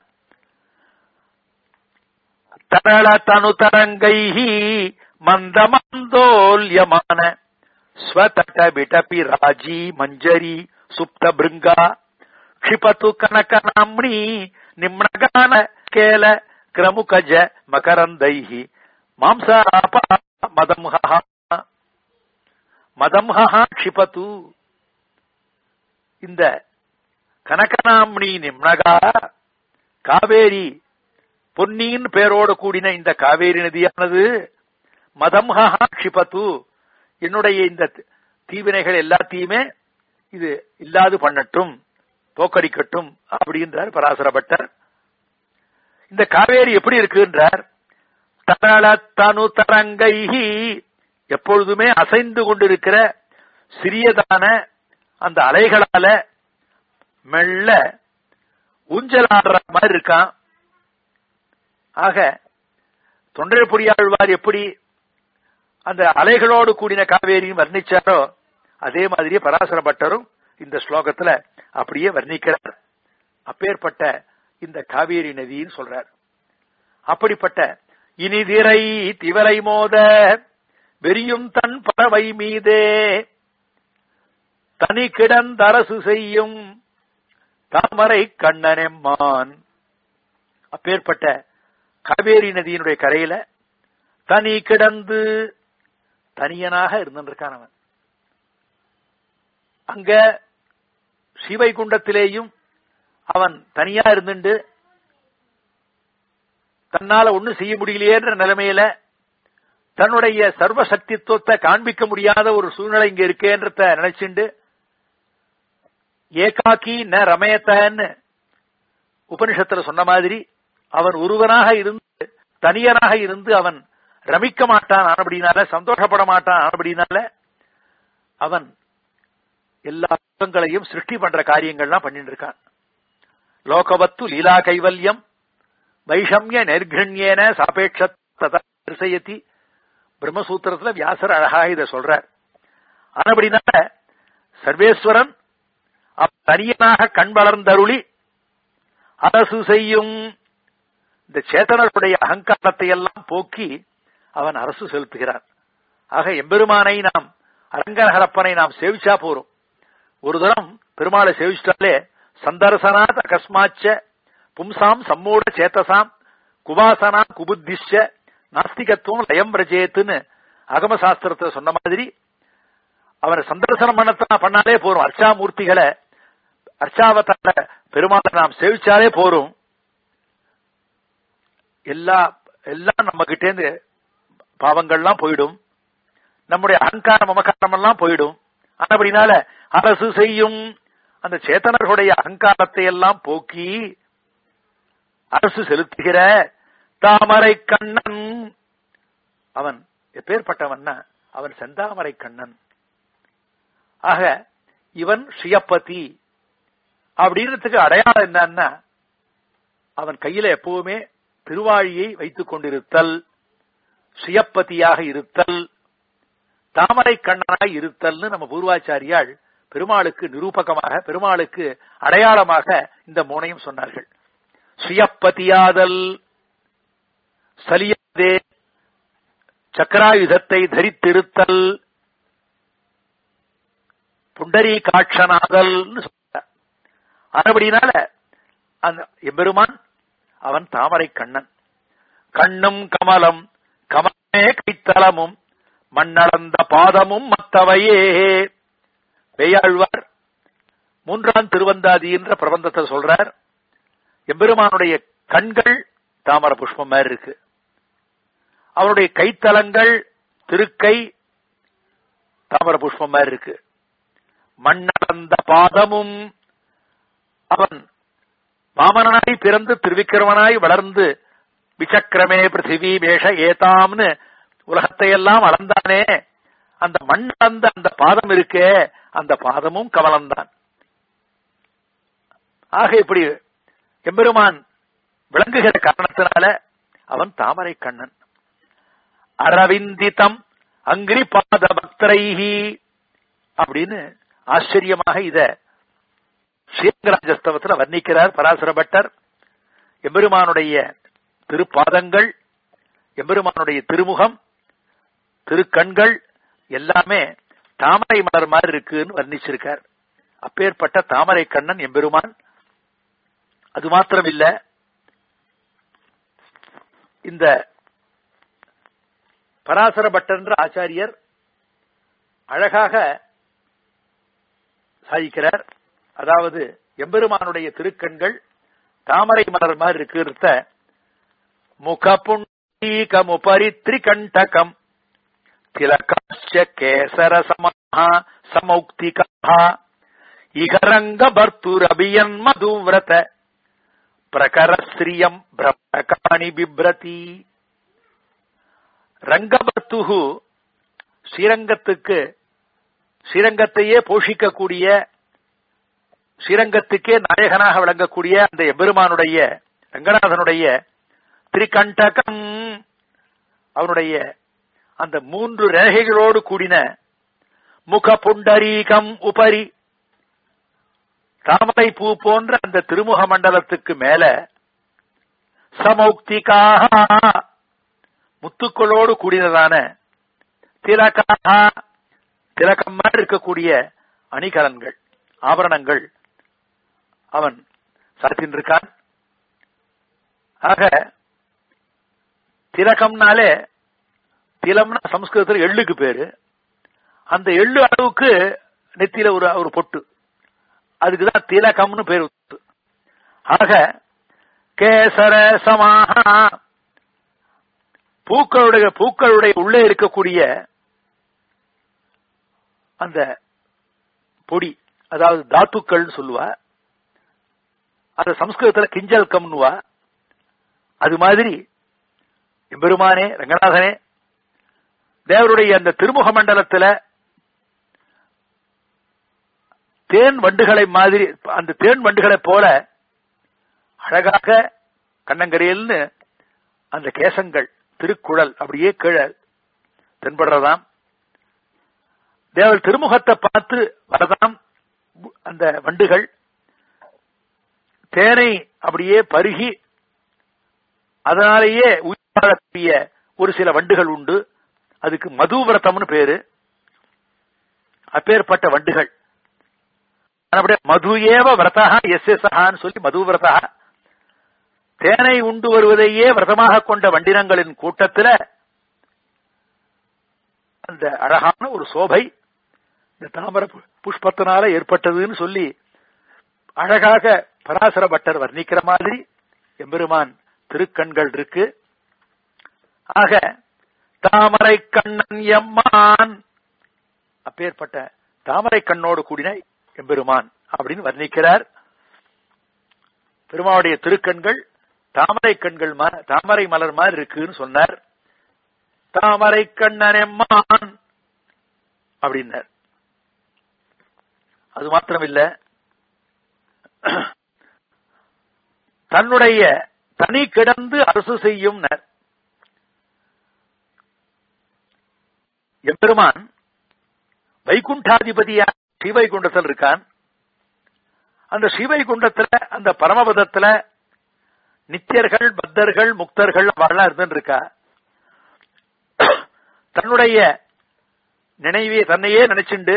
தரள தனு தரங்கைஹி மந்தமந்தோல்யமான ஸ்வதட விடபி ராஜி மஞ்சரி சுப்த பிருங்கா க்ஷிபத்து கனகநாம்னி நிம்னகான கேல கிரமுகஜ மகரந்தைஹி மாம்சாப மதம்ஹா மதம்ஹா க்ஷிபத்து இந்த கனகநாம்னி நிம்னகா காவேரி பொன்னியின் பேரோடு கூடின இந்த காவேரி நதியானது மதம்ஹா க்ஷிபத்து என்னுடைய இந்த தீவினைகள் எல்லாத்தையுமே இது இல்லாது பண்ணட்டும் போக்கடிக்கட்டும் அப்படின்றார் பராசர பட்டர் இந்த காவேரி எப்படி இருக்குன்றார் தரள தனு தரங்கைஹி எப்பொழுதுமே அசைந்து கொண்டிருக்கிற சிறியதான அந்த அலைகளால மெல்ல ஊஞ்சலாடுற மாதிரி இருக்கான் ஆக தொண்டை பொறியாழ்வார் எப்படி அந்த அலைகளோடு கூடின காவேரியும் வர்ணிச்சாரோ அதே மாதிரியே பராசர பட்டரும் இந்த ஸ்லோகத்துல அப்படியே வர்ணிக்கிறார் அப்பேற்பட்ட இந்த காவேரி நதின்னு சொல்றார் அப்படிப்பட்ட இனிதிரை திவலை மோத வெறியும் தன் பறவை மீதே தனி கிடந்தரசு செய்யும் தாமரை கண்ணனெம்மான் அப்பேற்பட்ட காவேரி நதியினுடைய கரையில தனி கிடந்து தனியனாக இருந்திருக்கான் அவன் அங்க ஸ்ரீவைகுண்டத்திலேயும் அவன் தனியா இருந்துண்டு தன்னால ஒண்ணும் செய்ய முடியலையேன்ற நிலைமையில தன்னுடைய சர்வ சக்தித்துவத்தை காண்பிக்க முடியாத ஒரு சூழ்நிலை இங்க இருக்கேன்றத நினைச்சுண்டு ஏகாக்கி ந ரமயத்தன்னு உபனிஷத்துல சொன்ன மாதிரி அவன் ஒருவனாக இருந்து தனியனாக இருந்து அவன் ரமிக்க மாட்டான் ஆனபடினால சந்தோஷப்பட மாட்டான் ஆனபடினால அவன் எல்லா லோகங்களையும் சிருஷ்டி பண்ற காரியங்கள்லாம் பண்ணிட்டு இருக்கான் லோகவத்து லீலா கைவல்யம் வைஷமிய நெர்கண்யேன சாபேட்சயத்தி பிரம்மசூத்திரத்துல வியாசர் அழகா இத சொல்றார் ஆனபடினால சர்வேஸ்வரன் தனியனாக கண் வளர்ந்தருளி அரசு செய்யும் இந்த சேத்தனருடைய அகங்காரத்தை எல்லாம் போக்கி அவன் அரசு செலுத்துகிறான் ஆக எம்பெருமானை நாம் அரங்கநகரப்பனை நாம் சேவிச்சா போறோம் ஒரு தரம் பெருமாளை சேவிச்சிட்டாலே சந்தர்சனாத் அகஸ்மாச்ச பும்சாம் சம்மூட சேத்தசாம் குவாசனா குபுத்திஷ நாஸ்திகத்துவம் லயம் பிரஜேத்துன்னு அகம சாஸ்திரத்தை சொன்ன மாதிரி அவனை சந்தர்சனம் பண்ணத்தா பண்ணாலே போறோம் அர்ச்சாமூர்த்திகளை அர்ச்சாவத்தார பெருமாளை நாம் சேவிச்சாலே போறோம் எல்லா எல்லாம் நம்ம கிட்டேந்து பாவங்கள்லாம் போயிடும் நம்முடைய அகங்காரம் மமக்காரம் எல்லாம் போயிடும் அப்படினால அரசு செய்யும் அந்த சேத்தனர்களுடைய அகங்காரத்தை எல்லாம் போக்கி அரசு செலுத்துகிற தாமரை கண்ணன் அவன் எப்பேற்பட்டவன்னா அவன் செந்தாமரை கண்ணன் ஆக இவன் ஸ்ரீயப்பதி அப்படின்றதுக்கு அடையாளம் என்னன்னா அவன் கையில எப்பவுமே திருவாழியை வைத்துக் கொண்டிருத்தல் சுயப்பதியாக இருத்தல் தாமரை கண்ணனாய் இருத்தல்னு நம்ம பூர்வாச்சாரியால் பெருமாளுக்கு நிரூபகமாக பெருமாளுக்கு அடையாளமாக இந்த மூனையும் சொன்னார்கள் சுயப்பதியாதல் சலியாதே சக்கராயுதத்தை தரித்திருத்தல் புண்டரி காட்சனாதல் சொல்றார் அதுபடினால அந்த எம்பெருமான் அவன் தாமரை கண்ணன் கண்ணும் கமலம் கமலே கைத்தலமும் மண்ணளந்த பாதமும் மத்தவையே வெய்யாழ்வார் மூன்றாம் திருவந்தாதி என்ற பிரபந்தத்தை சொல்றார் எம்பெருமானுடைய கண்கள் தாமர புஷ்பம் மாதிரி இருக்கு அவனுடைய கைத்தலங்கள் திருக்கை தாமர புஷ்பம் மாதிரி இருக்கு மண்ணளந்த பாதமும் அவன் வாமனாய் பிறந்து திருவிக்கிரமனாய் வளர்ந்து விசக்கிரமே பிருத்திவி மேஷ ஏதாம்னு உலகத்தை எல்லாம் அளந்தானே அந்த மண் அளந்த அந்த பாதம் இருக்கே அந்த பாதமும் கமலம்தான் ஆக இப்படி எம்பெருமான் விளங்குகிற காரணத்தினால அவன் தாமரை கண்ணன் அரவிந்திதம் அங்கிரி பாத பக்தரைஹி அப்படின்னு ஆச்சரியமாக இத ஸ்ரீரங்கராஜஸ்தவத்தில் வர்ணிக்கிறார் பராசர பட்டர் எம்பெருமானுடைய திருப்பாதங்கள் எம்பெருமானுடைய திருமுகம் திருக்கண்கள் எல்லாமே தாமரை மலர் மாதிரி இருக்குன்னு வர்ணிச்சிருக்கார் அப்பேற்பட்ட தாமரை கண்ணன் எம்பெருமான் அது மாத்திரம் இல்ல இந்த பராசர பட்டன்ற ஆச்சாரியர் அழகாக சாதிக்கிறார் அதாவது எம்பெருமானுடைய திருக்கண்கள் தாமரை மலர் மாதிரி இருக்கிறத முகபுண்டீகமுபரி திரிகண்டகம் திலகாச்ச கேசர சமஹா சமௌக்திகா இகரங்க பர்த்துரபியன் மதுவிரத பிரகரஸ்ரீயம் பிரமகாணி பிப்ரதி ரங்கபர்த்துகு ஸ்ரீரங்கத்துக்கு ஸ்ரீரங்கத்தையே போஷிக்கக்கூடிய ஸ்ரீரங்கத்துக்கே நாயகனாக விளங்கக்கூடிய அந்த எபெருமானுடைய ரங்கநாதனுடைய திரிகண்டகம் அவனுடைய அந்த மூன்று ரேகைகளோடு கூடின முக புண்டரீகம் உபரி தாமரை பூ போன்ற அந்த திருமுக மண்டலத்துக்கு மேல சமௌக்திகாக முத்துக்களோடு கூடினதான திலகாக திலகம் மாதிரி இருக்கக்கூடிய அணிகலன்கள் ஆபரணங்கள் அவன் சாத்தின் இருக்கான் ஆக திலகம்னாலே திலம்னா சம்ஸ்கிருதத்தில் எள்ளுக்கு பேரு அந்த எள்ளு அளவுக்கு நெத்தியில ஒரு ஒரு பொட்டு அதுக்குதான் திலகம்னு பேர் ஆக கேசர சமாக பூக்களுடைய பூக்களுடைய உள்ளே இருக்கக்கூடிய அந்த பொடி அதாவது தாத்துக்கள் சொல்லுவா அது சம்ஸ்கிருதத்துல கிஞ்சல் கம்னுவா அது மாதிரி எம்பெருமானே ரங்கநாதனே தேவருடைய அந்த திருமுக மண்டலத்துல தேன் வண்டுகளை மாதிரி அந்த தேன் வண்டுகளை போல அழகாக கண்ணங்கரையல்னு அந்த கேசங்கள் திருக்குழல் அப்படியே கீழே தென்படுறதாம் தேவர் திருமுகத்தை பார்த்து வரதாம் அந்த வண்டுகள் தேனை அப்படியே பருகி அதனாலேயே உயிர்வாழக்கூடிய ஒரு சில வண்டுகள் உண்டு அதுக்கு மதுவிரதம்னு பேரு அப்பேற்பட்ட வண்டுகள் மது ஏவ விரதா எஸ் எஸ் சொல்லி மது விரதா தேனை உண்டு வருவதையே விரதமாக கொண்ட வண்டினங்களின் கூட்டத்தில் அந்த அழகான ஒரு சோபை இந்த தாமர புஷ்பத்தினால ஏற்பட்டதுன்னு சொல்லி அழகாக பராசர பட்டர் வர்ணிக்கிற மாதிரி எம்பெருமான் திருக்கண்கள் இருக்கு ஆக தாமரை கண்ணன் எம்மான் அப்பேற்பட்ட தாமரை கண்ணோடு கூடின எம்பெருமான் அப்படின்னு வர்ணிக்கிறார் பெருமாவுடைய திருக்கண்கள் தாமரை கண்கள் தாமரை மலர் மாதிரி இருக்குன்னு சொன்னார் தாமரை கண்ணன் எம்மான் அப்படின்னார் அது மாத்திரமில்ல தன்னுடைய தனி கிடந்து அரசு செய்யும் எம்பெருமான் வைகுண்டாதிபதியா ஸ்ரீவைகுண்டத்தில் இருக்கான் அந்த ஸ்ரீவைகுண்டத்துல அந்த பரமபதத்துல நித்தியர்கள் பத்தர்கள் முக்தர்கள் அவெல்லாம் இருந்துருக்கா தன்னுடைய நினைவே தன்னையே நினைச்சுண்டு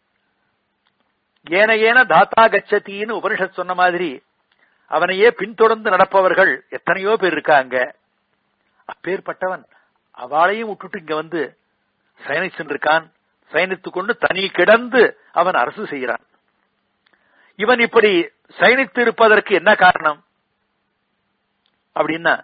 ஏன ஏன தாத்தா கச்சத்தின்னு உபனிஷத் சொன்ன மாதிரி அவனையே பின்தொடர்ந்து நடப்பவர்கள் எத்தனையோ பேர் இருக்காங்க அப்பேற்பட்டவன் அவளையும் விட்டுட்டு இங்க வந்து சயனிச்சுருக்கான் சயனித்துக் கொண்டு தனி கிடந்து அவன் அரசு செய்கிறான் இவன் இப்படி சயனித்து இருப்பதற்கு என்ன காரணம் அப்படின்னா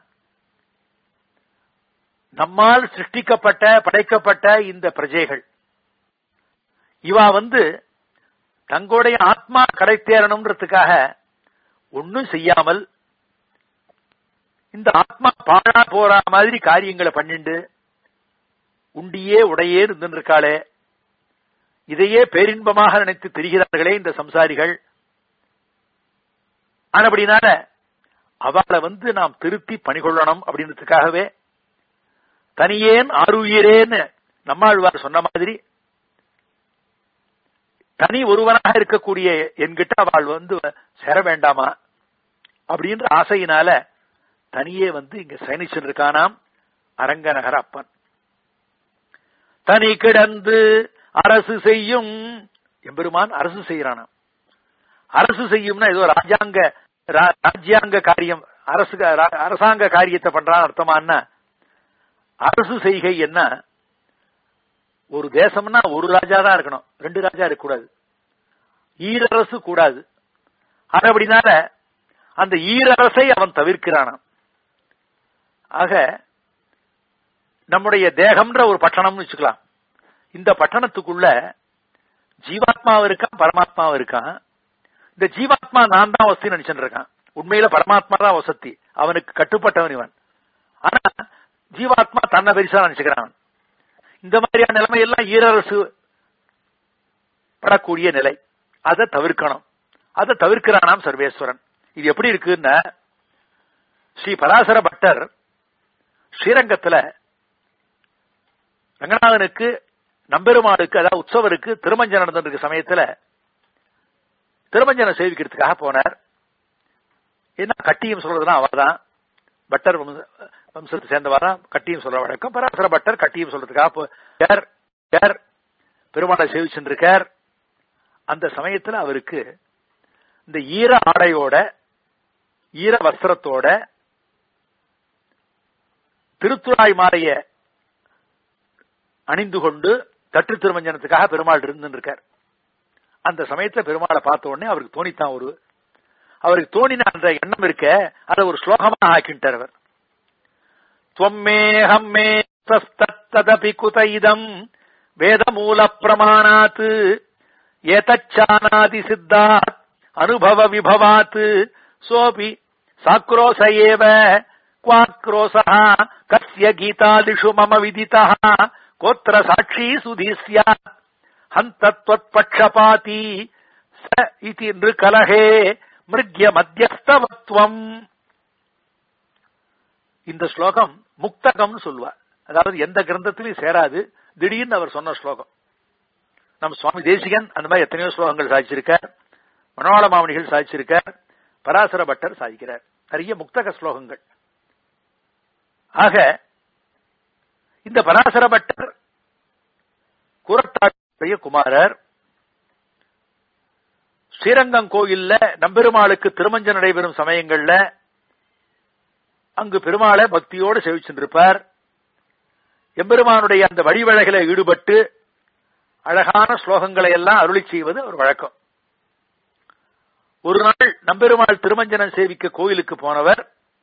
நம்மால் சிருஷ்டிக்கப்பட்ட படைக்கப்பட்ட இந்த பிரஜைகள் இவா வந்து தங்களுடைய ஆத்மா கடை தேரணும்ன்றதுக்காக ஒன்னும் செய்யாமல் இந்த ஆத்மா பாழா போற மாதிரி காரியங்களை பண்ணிண்டு உண்டியே உடையே இருந்திருக்காளே இதையே பேரின்பமாக நினைத்து தெரிகிறார்களே இந்த சம்சாரிகள் ஆனபடினால அவளை வந்து நாம் திருத்தி பணிகொள்ளணும் அப்படின்றதுக்காகவே தனியேன் ஆறுயிரேன்னு நம்மாழ்வார் சொன்ன மாதிரி தனி ஒருவனாக இருக்கக்கூடிய என்கிட்ட அவள் வந்து சேர வேண்டாமா அப்படின்ற ஆசையினால தனியே வந்து இங்க சயனிச்சு இருக்கானாம் அரங்கநகர அப்பன் தனி கிடந்து அரசு செய்யும் எம்பெருமான் அரசு செய்யறானாம் அரசு செய்யும்னா ஏதோ ராஜாங்க ராஜ்யாங்க காரியம் அரசு அரசாங்க காரியத்தை பண்றான்னு அர்த்தமானா அரசு செய்கை என்ன ஒரு தேசம்னா ஒரு ராஜா தான் இருக்கணும் ரெண்டு ராஜா இருக்கக்கூடாது ஈரரசு கூடாது அப்படினால அந்த ஈரரசை அவன் தவிர்க்கிறானாம் ஆக நம்முடைய தேகம்ன்ற ஒரு பட்டணம்னு வச்சுக்கலாம் இந்த பட்டணத்துக்குள்ள ஜீவாத்மாவும் இருக்கான் பரமாத்மாவும் இருக்கான் இந்த ஜீவாத்மா நான் தான் வசதி நினைச்சுட்டு இருக்கான் உண்மையில பரமாத்மா தான் வசதி அவனுக்கு கட்டுப்பட்டவன் இவன் ஆனா ஜீவாத்மா தன்னை பெருசா நினைச்சுக்கிறான் இந்த மாதிரியான நிலைமை எல்லாம் ஈரரசு படக்கூடிய நிலை அதை தவிர்க்கணும் அதை தவிர்க்கிறானாம் சர்வேஸ்வரன் இது எப்படி இருக்குன்னா ஸ்ரீ பராசர பட்டர் ஸ்ரீரங்கத்துல ரங்கநாதனுக்கு நம்பெருமாளுக்கு அதாவது உற்சவருக்கு திருமஞ்சனம் நடந்திருக்க சமயத்துல திருமஞ்சனம் சேவிக்கிறதுக்காக போனார் என்ன கட்டியும் சொல்றதுன்னா அவர்தான் பட்டர் வம்ச- வம்சத்தை சேர்ந்தவரா கட்டியும் சொல்ற வழக்கம் பராசர பட்டர் கட்டியும் சொல்றதுக்காக போ- யார் யார் பெருமாளை சேவிச்சுருக்கார் அந்த சமயத்துல அவருக்கு இந்த ஈர ஆடையோட ஈர வஸ்திரத்தோட திருத்துறாய் மாலைய அணிந்து கொண்டு தட்டு திருமஞ்சனத்துக்காக பெருமாள் இருந்து இருக்கார் அந்த சமயத்துல பெருமாளை பார்த்த உடனே அவருக்கு தோணித்தான் ஒரு அவருக்கு தோணின அந்த எண்ணம் இருக்க அதை ஒரு ஸ்லோகமா ஆக்கிட்டார் அவர் त्वम्मेऽहम् मे तस्तत्तदपि कुत इदम् वेदमूलप्रमाणात् एतच्चानाति सिद्धात् अनुभवविभवात् सोऽपि साक्रोश एव क्वाक्रोशः कस्य गीतादिषु मम विदितः कोऽत्र साक्षी सुधी स्यात् हन्तत्वत्पक्षपाती स इति नृकलहे मृग्यमध्यस्तवत्वम् இந்த ஸ்லோகம் முக்தகம்னு சொல்லுவார் அதாவது எந்த கிரந்தத்திலையும் சேராது திடீர்னு அவர் சொன்ன ஸ்லோகம் நம்ம சுவாமி தேசிகன் அந்த மாதிரி எத்தனையோ ஸ்லோகங்கள் சாதிச்சிருக்கார் மனோள மாமணிகள் சாதிச்சிருக்கார் பராசர பட்டர் சாதிக்கிறார் நிறைய முக்தக ஸ்லோகங்கள் ஆக இந்த பராசர பட்டர் கூரத்தாடைய குமாரர் ஸ்ரீரங்கம் கோயில்ல நம்பெருமாளுக்கு திருமஞ்சம் நடைபெறும் சமயங்கள்ல அங்கு பெருமாளை பக்தியோடு செவிச்சென்றிருப்பார் எம்பெருமானுடைய அந்த வழிவழகில ஈடுபட்டு அழகான ஸ்லோகங்களை எல்லாம் அருளி செய்வது ஒரு வழக்கம் ஒரு நாள் நம்பெருமாள் திருமஞ்சனம் சேவிக்க கோயிலுக்கு போனவர்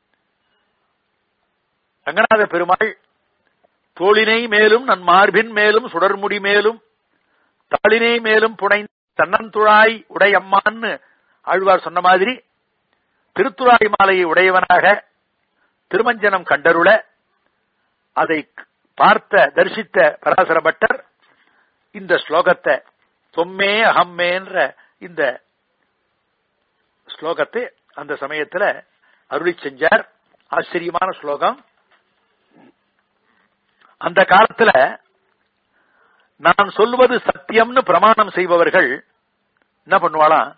ரங்கநாத பெருமாள் தோளினை மேலும் நன் மார்பின் மேலும் சுடர்முடி மேலும் தாளினை மேலும் புனை தன்னந்துழாய் உடையம்மான்னு ஆழ்வார் சொன்ன மாதிரி திருத்துழாய் மாலையை உடையவனாக திருமஞ்சனம் கண்டருள அதை பார்த்த தரிசித்த பராசர பட்டர் இந்த ஸ்லோகத்தை தொம்மே அகம்மேன்ற இந்த ஸ்லோகத்தை அந்த சமயத்துல அருளி செஞ்சார் ஆச்சரியமான ஸ்லோகம் அந்த காலத்துல நான் சொல்வது சத்தியம்னு பிரமாணம் செய்பவர்கள் என்ன பண்ணுவாளாம்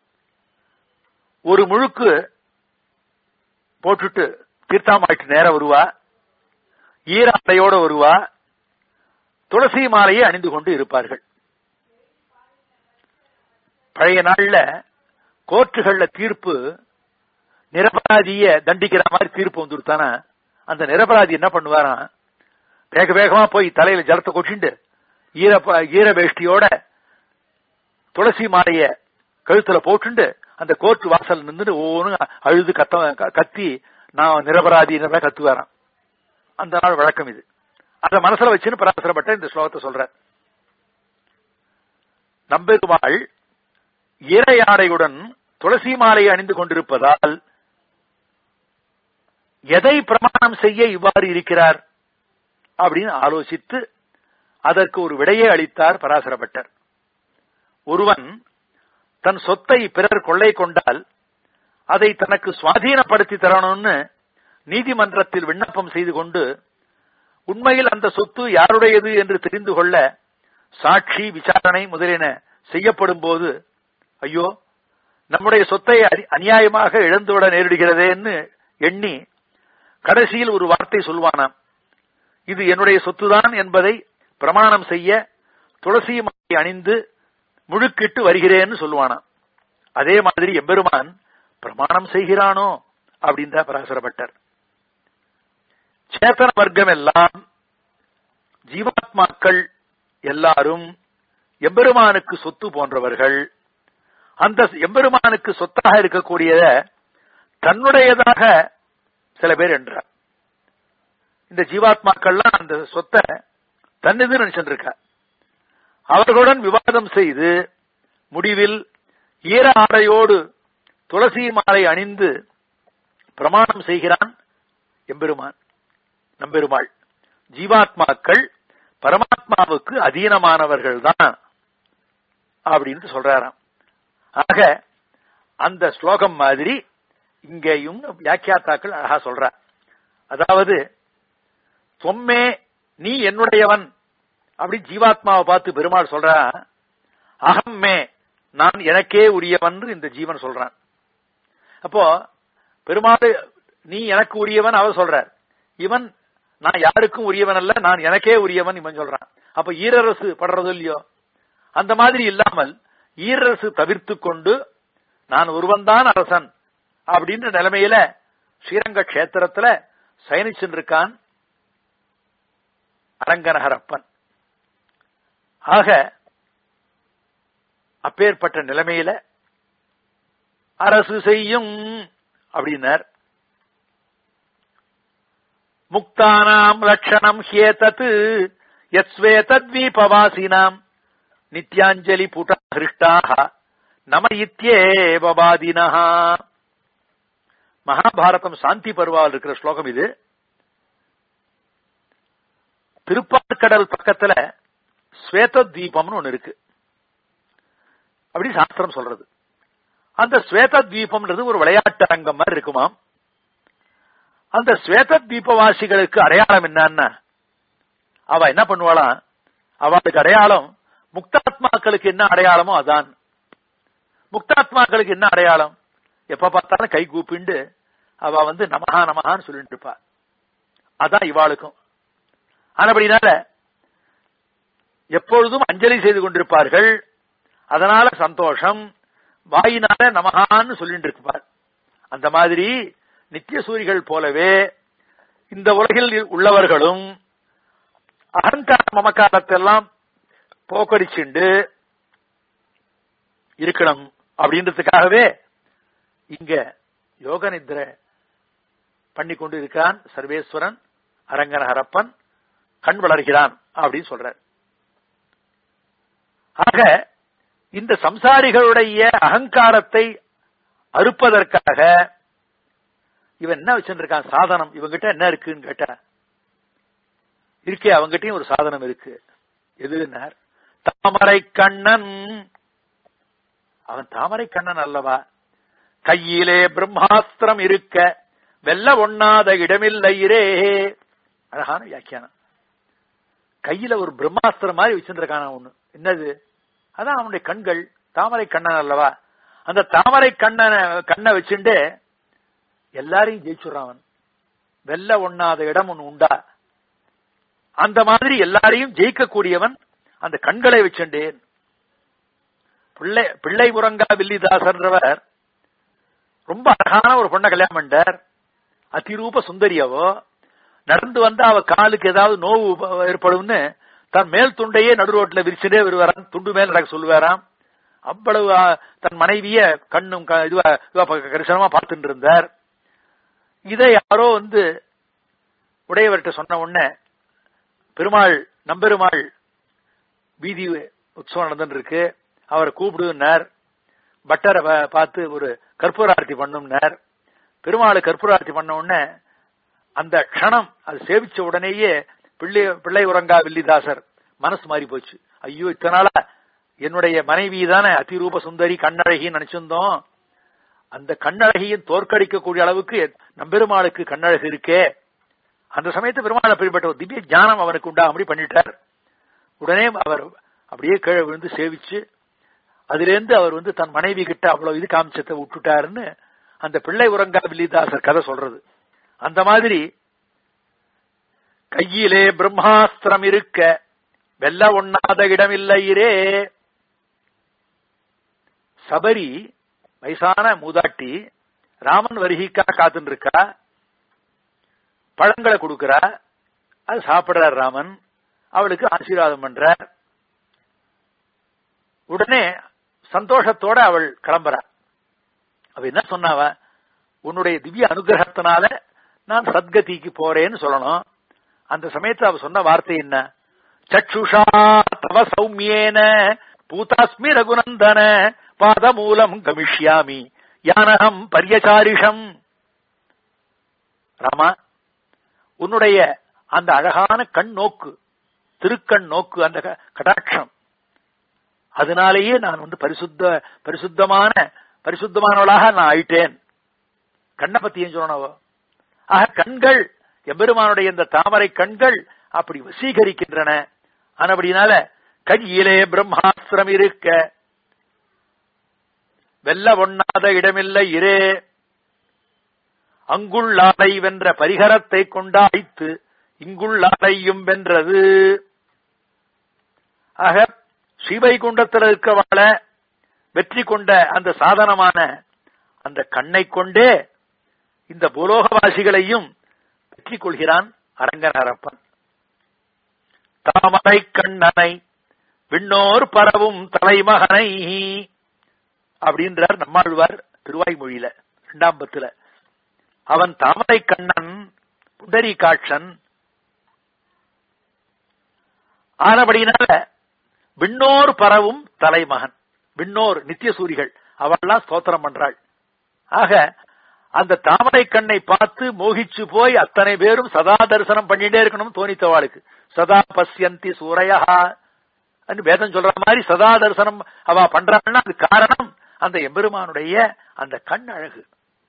ஒரு முழுக்கு போட்டுட்டு தீர்த்தாமாயிட்டு நேரம் வருவா ஈராட்டையோட வருவா துளசி மாலையை அணிந்து கொண்டு இருப்பார்கள் பழைய நாள்ல கோர்ட்டுகள்ல தீர்ப்பு நிரபராதிய தண்டிக்கிற மாதிரி தீர்ப்பு வந்துருத்தானா அந்த நிரபராதி என்ன பண்ணுவாராம் வேக வேகமா போய் தலையில ஜலத்தை கொட்டிண்டு ஈர ஈர வேஷ்டியோட துளசி மாலைய கழுத்துல போட்டுண்டு அந்த கோர்ட் வாசல் நின்று ஒவ்வொன்னு அழுது கத்த கத்தி நான் நிரபராதி கத்துவாராம் அந்த நாள் வழக்கம் இது அத மனசுல வச்சுன்னு பராசரப்பட்ட இந்த ஸ்லோகத்தை சொல்ற நம்பெருமாள் இறையாடையுடன் துளசி மாலை அணிந்து கொண்டிருப்பதால் எதை பிரமாணம் செய்ய இவ்வாறு இருக்கிறார் அப்படின்னு ஆலோசித்து அதற்கு ஒரு விடையை அளித்தார் பராசரப்பட்டர் ஒருவன் தன் சொத்தை பிறர் கொள்ளை கொண்டால் அதை தனக்கு சுவாதீனப்படுத்தி தரணும்னு நீதிமன்றத்தில் விண்ணப்பம் செய்து கொண்டு உண்மையில் அந்த சொத்து யாருடையது என்று தெரிந்து கொள்ள சாட்சி விசாரணை முதலியன செய்யப்படும் போது ஐயோ நம்முடைய சொத்தை அநியாயமாக இழந்துவிட நேரிடுகிறதேன்னு எண்ணி கடைசியில் ஒரு வார்த்தை சொல்வானாம் இது என்னுடைய சொத்துதான் என்பதை பிரமாணம் செய்ய துளசி மாலை அணிந்து முழுக்கிட்டு வருகிறேன்னு சொல்லுவானாம் அதே மாதிரி எம்பெருமான் பிரமாணம் செய்கிறானோ அப்படின்ற பராசரப்பட்டர் சேத்தன வர்க்கம் எல்லாம் ஜீவாத்மாக்கள் எல்லாரும் எம்பெருமானுக்கு சொத்து போன்றவர்கள் அந்த எம்பெருமானுக்கு சொத்தாக இருக்கக்கூடிய தன்னுடையதாக சில பேர் என்றார் இந்த ஜீவாத்மாக்கள்லாம் அந்த சொத்தை தன்னது நினைச்சிருக்க அவர்களுடன் விவாதம் செய்து முடிவில் ஈர ஆடையோடு துளசி மாலை அணிந்து பிரமாணம் செய்கிறான் எம்பெருமான் நம்பெருமாள் ஜீவாத்மாக்கள் பரமாத்மாவுக்கு அதீனமானவர்கள் தான் அப்படின்னு சொல்றாராம் ஆக அந்த ஸ்லோகம் மாதிரி இங்கேயும் வியாக்கியாத்தாக்கள் அழகா சொல்ற அதாவது தொம்மே நீ என்னுடையவன் அப்படி ஜீவாத்மாவை பார்த்து பெருமாள் சொல்ற அகம்மே நான் எனக்கே உரியவன் இந்த ஜீவன் சொல்றான் அப்போ பெருமாள் நீ எனக்கு உரியவன் அவர் சொல்றார் இவன் நான் யாருக்கும் உரியவன் அல்ல நான் எனக்கே உரியவன் இவன் சொல்றான் அப்ப ஈரரசு படுறது இல்லையோ அந்த மாதிரி இல்லாமல் ஈரரசு தவிர்த்து கொண்டு நான் ஒருவன்தான் அரசன் அப்படின்ற நிலைமையில ஸ்ரீரங்க கஷேத்திரத்துல சயனிச்சுன்னு இருக்கான் அரங்கநகரப்பன் ஆக அப்பேற்பட்ட நிலைமையில அரசு செய்யும் அப்படின்னார் முக்தானாம் லட்சணம் ஹேதத் யஸ்வேதத்வீபவாசினாம் நித்யாஞ்சலி புட ஹிருஷ்டாக நம இத்தியேவபாதினா மகாபாரதம் சாந்தி பருவாவில் இருக்கிற ஸ்லோகம் இது திருப்பாற்கடல் பக்கத்துல ஸ்வேத தீபம்னு ஒண்ணு இருக்கு அப்படி சாஸ்திரம் சொல்றது அந்த ஸ்வேத தீபம்ன்றது ஒரு விளையாட்டு அரங்கம் மாதிரி இருக்குமாம் அந்த ஸ்வேத தீபவாசிகளுக்கு அடையாளம் என்னன்னா அவ என்ன பண்ணுவாளாம் அவளுக்கு அடையாளம் முக்தாத்மாக்களுக்கு என்ன அடையாளமோ அதான் முக்தாத்மாக்களுக்கு என்ன அடையாளம் எப்ப பார்த்தாலும் கை கூப்பிண்டு அவ வந்து நமஹா நமஹான்னு சொல்லிட்டு இருப்பா அதான் இவாளுக்கும் ஆனபடினால எப்பொழுதும் அஞ்சலி செய்து கொண்டிருப்பார்கள் அதனால சந்தோஷம் வாயினால நமகான்னு சொல்லிட்டு இருப்பார் அந்த மாதிரி நித்திய சூரிகள் போலவே இந்த உலகில் உள்ளவர்களும் அகங்கார மமக்காரத்தெல்லாம் போக்கடிச்சுண்டு இருக்கணும் அப்படின்றதுக்காகவே இங்க யோக நித்ரை பண்ணி கொண்டு இருக்கான் சர்வேஸ்வரன் அரங்கன ஹரப்பன் கண் வளர்கிறான் அப்படின்னு சொல்றார் ஆக இந்த சம்சாரிகளுடைய அகங்காரத்தை அறுப்பதற்காக இவன் என்ன வச்சிருக்கான் சாதனம் இவங்கிட்ட என்ன இருக்குன்னு கேட்ட இருக்கே அவங்கிட்டயும் ஒரு சாதனம் இருக்கு எதுனார் தாமரை கண்ணன் அவன் தாமரை கண்ணன் அல்லவா கையிலே பிரம்மாஸ்திரம் இருக்க வெல்ல ஒண்ணாத இடமில்லைரே அழகான வியாக்கியானம் கையில ஒரு பிரம்மாஸ்திரம் மாதிரி வச்சிருக்கான ஒண்ணு என்னது அதான் அவனுடைய கண்கள் தாமரை கண்ணன் அல்லவா அந்த தாமரை கண்ணனை கண்ணை வச்சுட்டு எல்லாரையும் ஜெயிச்சுடுறான் அவன் வெல்ல ஒண்ணாத இடம் ஒண்ணு உண்டா அந்த மாதிரி எல்லாரையும் ஜெயிக்கக்கூடியவன் அந்த கண்களை வச்சுட்டேன் பிள்ளை பிள்ளை முரங்கா வில்லிதாசர்ன்றவர் ரொம்ப அழகான ஒரு பொண்ணை கல்யாணம் பண்ணார் அதிரூப சுந்தரியவோ நடந்து வந்தா அவ காலுக்கு ஏதாவது நோவு ஏற்படும்னு தன் மேல் துண்டையே நடு ரோட்ல விரிச்சுட்டே வருவாராம் துண்டு மேல் நடக்க சொல்லுவாராம் அவ்வளவு தன் மனைவிய கண்ணும் இதுவா கரிசனமா பார்த்துட்டு இருந்தார் இதை யாரோ வந்து உடையவர்கிட்ட சொன்ன உடனே பெருமாள் நம்பெருமாள் வீதி உற்சவம் நடந்துட்டு இருக்கு அவரை கூப்பிடுனார் பட்டரை பார்த்து ஒரு கற்பூரார்த்தி பண்ணும்னார் பெருமாள் கற்பூரார்த்தி பண்ண உடனே அந்த க்ஷணம் அது சேவிச்ச உடனேயே பிள்ளை பிள்ளை உறங்கா வில்லிதாசர் மனசு மாறி போச்சு ஐயோ இத்தனை நாளா என்னுடைய மனைவி தானே அதிரூப சுந்தரி கண்ணழகின்னு நினைச்சிருந்தோம் அந்த கண்ணழகியின் தோற்கடிக்கக்கூடிய அளவுக்கு நம்பெருமாளுக்கு கண்ணழகு இருக்கே அந்த சமயத்து பெருமாள் அப்படிப்பட்ட ஒரு திவ்ய ஞானம் அவனுக்கு உண்டா அப்படி பண்ணிட்டார் உடனே அவர் அப்படியே கீழே விழுந்து சேவிச்சு அதுல இருந்து அவர் வந்து தன் மனைவி கிட்ட அவ்வளவு இது காமிச்சத்தை விட்டுட்டாருன்னு அந்த பிள்ளை உறங்கா வில்லிதாசர் கதை சொல்றது அந்த மாதிரி கையிலே பிரம்மாஸ்திரம் இருக்க வெல்ல ஒண்ணாத இடமில்லையிரே சபரி வயசான மூதாட்டி ராமன் வருகிக்கா காத்துட்டு இருக்கா பழங்களை கொடுக்கிறா அது சாப்பிடுறார் ராமன் அவளுக்கு ஆசீர்வாதம் பண்றார் உடனே சந்தோஷத்தோட அவள் கிளம்புறா அவ என்ன சொன்னாவ உன்னுடைய திவ்ய அனுகிரகத்தினால நான் சத்கதிக்கு போறேன்னு சொல்லணும் அந்த சமயத்துல அவ சொன்ன வார்த்தை என்ன சச்சுஷா தவ சௌமியேன பூதாஸ்மி ரகுநந்தன பாதமூலம் கமிஷ்யாமி யானகம் பரியசாரிஷம் ராமா உன்னுடைய அந்த அழகான கண் நோக்கு திருக்கண் நோக்கு அந்த க- கடாட்சம் அதனாலேயே நான் வந்து பரிசுத்த பரிசுத்தமான பரிசுத்தமானவளாக நான் ஆயிட்டேன் கண்ணை பத்தி ஏன் சொல்லணும் ஆக கண்கள் எம்பெருமானுடைய இந்த தாமரை கண்கள் அப்படி வசீகரிக்கின்றன ஆனபடினால கையிலே பிரம்மாஸ்திரம் இருக்க வெல்ல ஒண்ணாத இடமில்லை இரே அங்குள்ளாலை வென்ற பரிகரத்தை கொண்டாய்த்து இங்குள்ளாலையும் வென்றது ஆக ஸ்ரீவைகுண்டத்தில் இருக்கவாள வெற்றி கொண்ட அந்த சாதனமான அந்த கண்ணை கொண்டே இந்த பூலோகவாசிகளையும் வெற்றி கொள்கிறான் அரங்கநரப்பன் தாமரை கண்ணனை விண்ணோர் பரவும் தலைமகனை அப்படின்றார் நம்மாழ்வார் திருவாய்மொழியில இரண்டாம் பத்துல அவன் தாமரை கண்ணன் புண்டரி காட்சன் ஆனபடினால விண்ணோர் பரவும் தலைமகன் விண்ணோர் நித்தியசூரிகள் அவள்லாம் ஸ்தோத்திரம் பண்றாள் ஆக அந்த தாமரை கண்ணை பார்த்து மோகிச்சு போய் அத்தனை பேரும் சதா தரிசனம் பண்ணிட்டே இருக்கணும் தோணித்தவாளுக்கு சதா பசியந்தி சூரையா வேதம் சொல்ற மாதிரி சதா தரிசனம் அவ பண்றான்னா அது காரணம் அந்த எம்பெருமானுடைய அந்த கண் அழகு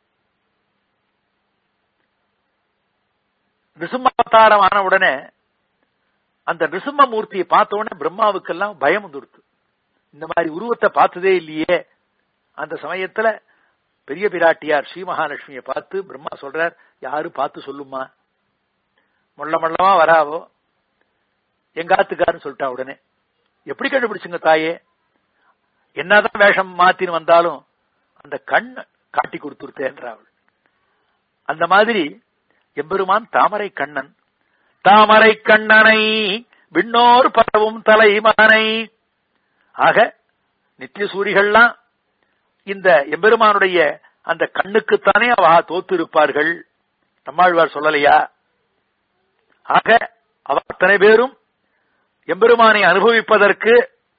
நிசும்மாவதாரம் ஆன உடனே அந்த நிசும்ம மூர்த்தியை பார்த்த உடனே பிரம்மாவுக்கெல்லாம் பயம் வந்துடுத்து இந்த மாதிரி உருவத்தை பார்த்ததே இல்லையே அந்த சமயத்துல பெரிய பிராட்டியார் ஸ்ரீ மகாலட்சுமியை பார்த்து பிரம்மா சொல்றார் யாரு பார்த்து சொல்லுமா முள்ள முள்ளமா வராவோ எங்காத்துக்காருன்னு சொல்லிட்டா உடனே எப்படி கண்டுபிடிச்சுங்க தாயே என்னதான் வேஷம் மாத்தின்னு வந்தாலும் அந்த கண் காட்டி கொடுத்துருத்தேன்றாள் அந்த மாதிரி எம்பெருமான் தாமரை கண்ணன் தாமரை கண்ணனை விண்ணோர் பரவும் தலைமகனை ஆக நித்திய சூரிகள்லாம் இந்த எம்பெருமானுடைய அந்த கண்ணுக்குத்தானே அவ தோத்து இருப்பார்கள் நம்மாழ்வார் சொல்லலையா ஆக அவ அத்தனை பேரும் எம்பெருமானை அனுபவிப்பதற்கு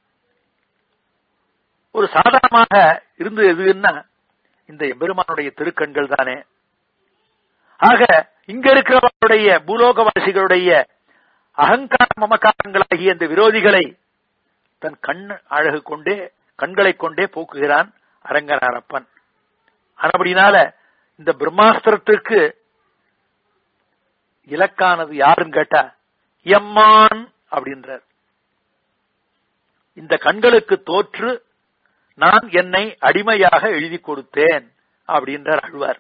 ஒரு சாதாரணமாக இருந்து எதுன்னா இந்த எம்பெருமானுடைய திருக்கண்கள் தானே ஆக இங்க இருக்கிறவர்களுடைய பூலோகவாசிகளுடைய அகங்கார மமக்காரங்களாகிய இந்த விரோதிகளை தன் கண் அழகு கொண்டே கண்களை கொண்டே போக்குகிறான் அரங்கனாரப்பன் அப்படினால இந்த பிரம்மாஸ்திரத்திற்கு இலக்கானது யாருன்னு கேட்டா எம்மான் அப்படின்றார் இந்த கண்களுக்கு தோற்று நான் என்னை அடிமையாக எழுதி கொடுத்தேன் அப்படின்றார் அழ்வார்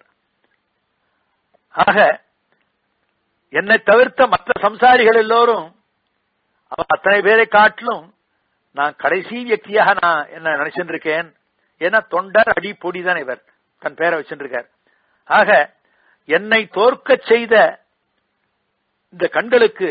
ஆக என்னை தவிர்த்த மற்ற சம்சாரிகள் எல்லோரும் அவ அத்தனை பேரை காட்டிலும் நான் கடைசி வியக்தியாக நான் என்ன நினைச்சிட்டு இருக்கேன் ஏன்னா தொண்டர் அடி பொடிதான் இவர் தன் பேரை வச்சிருக்கார் ஆக என்னை தோற்க செய்த இந்த கண்களுக்கு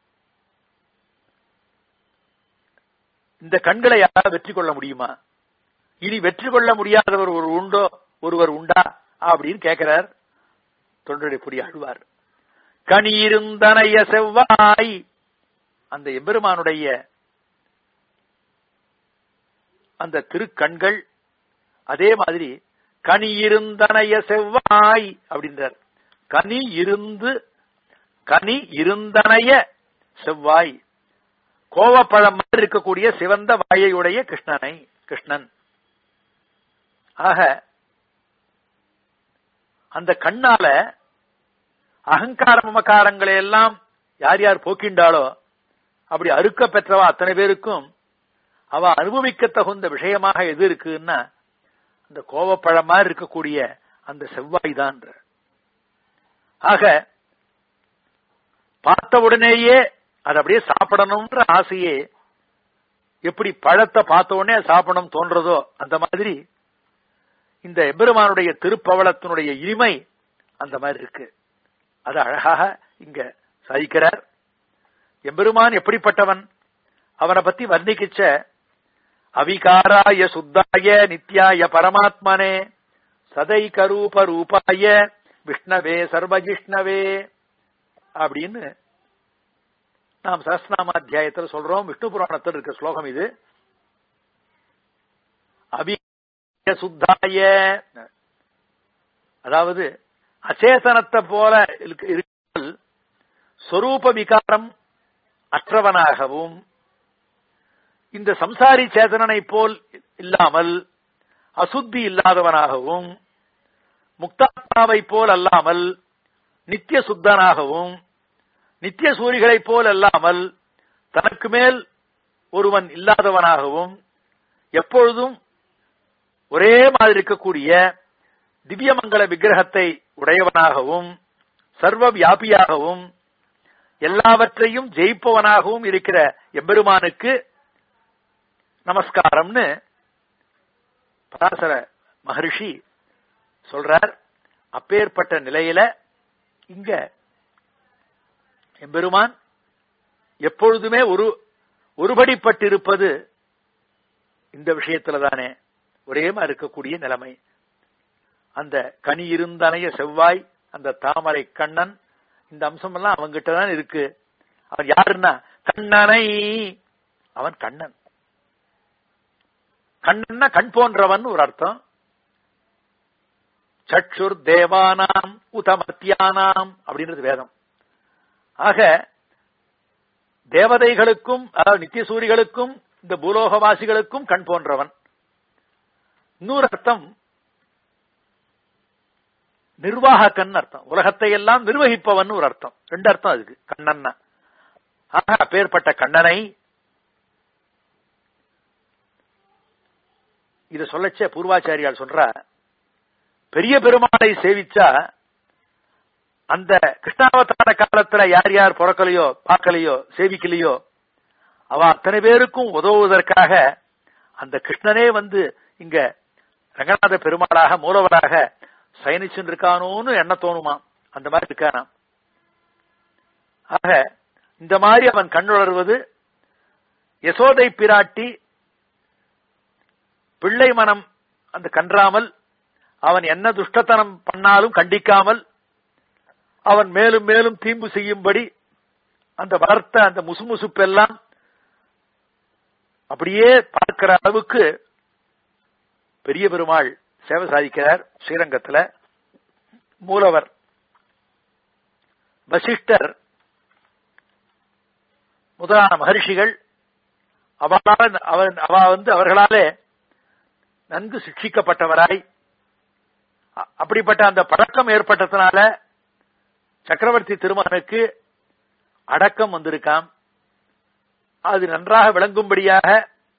இந்த கண்களை யாராவது வெற்றி கொள்ள முடியுமா இனி வெற்றி கொள்ள முடியாதவர் ஒரு உண்டோ ஒருவர் உண்டா அப்படின்னு கேட்கிறார் தொண்டரை புரிய அழுவார் கனியிருந்தனைய செவ்வாய் அந்த எம்பெருமானுடைய அந்த திருக்கண்கள் அதே மாதிரி கனி இருந்தனைய செவ்வாய் அப்படின்றார் கனி இருந்து கனி இருந்தனைய செவ்வாய் கோவப்பழம் மாதிரி இருக்கக்கூடிய சிவந்த வாயையுடைய கிருஷ்ணனை கிருஷ்ணன் ஆக அந்த கண்ணால அகங்கார மமக்காரங்களை எல்லாம் யார் யார் போக்கின்றாளோ அப்படி அறுக்க பெற்றவா அத்தனை பேருக்கும் அவ அனுபவிக்க தகுந்த விஷயமாக எது இருக்குன்னா அந்த கோவப்பழம் மாதிரி இருக்கக்கூடிய அந்த செவ்வாய் தான் ஆக பார்த்த உடனேயே அது அப்படியே சாப்பிடணும்ன்ற ஆசையே எப்படி பழத்தை பார்த்த உடனே சாப்பிடணும் தோன்றதோ அந்த மாதிரி இந்த எம்பெருமானுடைய திருப்பவளத்தினுடைய இனிமை அந்த மாதிரி இருக்கு அது அழகாக இங்க சாதிக்கிறார் எம்பெருமான் எப்படிப்பட்டவன் அவனை பத்தி வர்ணிக்கிச்ச அவிகாராய சுத்தாய நித்யாய பரமாத்மனே சதை கரூப ரூபாய விஷ்ணவே சர்வஜிஷ்ணவே அப்படின்னு நாம் சஹஸ்நாமாத்தியாயத்தில் சொல்றோம் விஷ்ணு புராணத்தில் இருக்க ஸ்லோகம் இது அபி சுத்தாய அதாவது அச்சேதனத்தை போல இருக்க சொரூப விகாரம் அற்றவனாகவும் இந்த சம்சாரி சேதனனை போல் இல்லாமல் அசுத்தி இல்லாதவனாகவும் முக்தாத்மாவை போல் அல்லாமல் நித்திய சுத்தனாகவும் நித்திய சூரிகளைப் போல் அல்லாமல் தனக்கு மேல் ஒருவன் இல்லாதவனாகவும் எப்பொழுதும் ஒரே மாதிரி இருக்கக்கூடிய திவ்யமங்கல விக்கிரகத்தை உடையவனாகவும் சர்வ வியாபியாகவும் எல்லாவற்றையும் ஜெயிப்பவனாகவும் இருக்கிற எம்பெருமானுக்கு நமஸ்காரம்னு பராசர மகரிஷி சொல்றார் அப்பேற்பட்ட நிலையில இங்க எம்பெருமான் எப்பொழுதுமே ஒரு ஒருபடிப்பட்டிருப்பது இந்த விஷயத்துல தானே ஒரே மாதிரி இருக்கக்கூடிய நிலைமை அந்த கனி இருந்தனைய செவ்வாய் அந்த தாமரை கண்ணன் இந்த அம்சம் எல்லாம் அவங்கிட்ட தான் இருக்கு அவன் யாருன்னா கண்ணனை அவன் கண்ணன் கண்ணன்னா கண் போன்றவன் ஒரு அர்த்தம் சற்றுர் தேவானாம் உதமத்தியானாம் அப்படின்றது வேதம் ஆக தேவதைகளுக்கும் அதாவது நித்தியசூரிகளுக்கும் இந்த பூலோகவாசிகளுக்கும் கண் போன்றவன் இன்னொரு அர்த்தம் நிர்வாகக்கன் அர்த்தம் உலகத்தை எல்லாம் நிர்வகிப்பவன் ஒரு அர்த்தம் ரெண்டு அர்த்தம் அதுக்கு கண்ணன்னா ஆக அப்பேற்பட்ட கண்ணனை இத சொல்லச்ச பூர்வாச்சாரியால் சொல்ற பெரிய பெருமாளை சேவிச்சா அந்த கிருஷ்ணாவதார காலத்துல யார் யார் பிறக்கலையோ பார்க்கலையோ சேவிக்கலையோ அவ அத்தனை பேருக்கும் உதவுவதற்காக அந்த கிருஷ்ணனே வந்து இங்க ரங்கநாத பெருமாளாக மூலவராக சயனிச்சுன்னு இருக்கானோன்னு எண்ண தோணுமா அந்த மாதிரி இருக்கானா ஆக இந்த மாதிரி அவன் கண்ணுணர்வது யசோதை பிராட்டி பிள்ளை மனம் அந்த கன்றாமல் அவன் என்ன துஷ்டத்தனம் பண்ணாலும் கண்டிக்காமல் அவன் மேலும் மேலும் தீம்பு செய்யும்படி அந்த வளர்த்த அந்த முசுமுசுப்பெல்லாம் அப்படியே பார்க்கிற அளவுக்கு பெரிய பெருமாள் சேவை சாதிக்கிறார் ஸ்ரீரங்கத்துல மூலவர் வசிஷ்டர் முதலான மகர்ஷிகள் அவளால் அவன் அவ வந்து அவர்களாலே நன்கு சிக்ஷிக்கப்பட்டவராய் அ- அப்படிப்பட்ட அந்த பழக்கம் ஏற்பட்டதுனால சக்கரவர்த்தி திருமகனுக்கு அடக்கம் வந்திருக்காம் அது நன்றாக விளங்கும்படியாக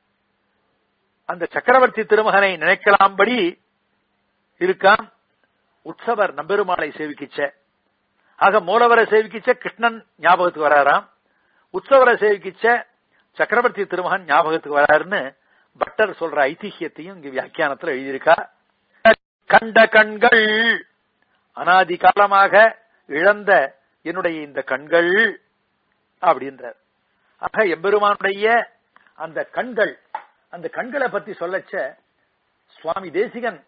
அந்த சக்கரவர்த்தி திருமகனை நினைக்கலாம்படி இருக்காம் உற்சவர் நம்பெருமாளை சேவிக்கிச்ச ஆக மூலவரை சேவிக்கிச்ச கிருஷ்ணன் ஞாபகத்துக்கு வராராம் உற்சவரை சேவிக்கிச்ச சக்கரவர்த்தி திருமகன் ஞாபகத்துக்கு வராருன்னு பட்டர் சொல்ற ஐதிஹியத்தையும் இங்க வியாக்கியானத்துல எழுதியிருக்கா கண்ட கண்கள் அனாதி காலமாக இழந்த என்னுடைய இந்த கண்கள் அப்படின்றார் ஆக எம்பெருமானுடைய அந்த கண்கள் அந்த கண்களை பத்தி சொல்லச்ச சுவாமி தேசிகன்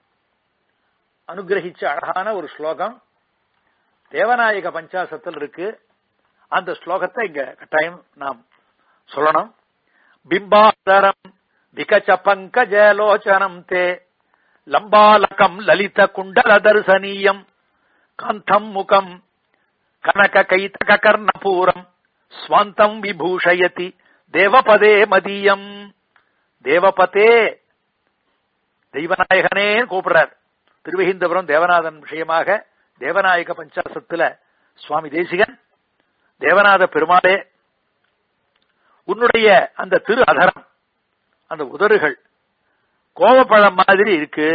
அனுகிரகிச்ச அழகான ஒரு ஸ்லோகம் தேவநாயக பஞ்சாசத்தில் இருக்கு அந்த ஸ்லோகத்தை இங்க கட்டாயம் நாம் சொல்லணும் பிம்பாதரம் விகச்ச பங்கஜலோச்சனம் தே லம்பாலகம் லலித குண்டல தர்சனீயம் காந்தம் முகம் கனக கைதக கர்ணபூரம் ஸ்வாந்தம் விபூஷயதி தேவபதே மதியம் தேவபதே தெய்வநாயகனே கூப்பிடுறார் திருவகிந்தபுரம் தேவநாதன் விஷயமாக தேவநாயக பஞ்சாசத்துல சுவாமி தேசிகன் தேவநாத பெருமாளே உன்னுடைய அந்த திரு அதரம் அந்த உதறுகள் கோவப்பழம் மாதிரி இருக்கு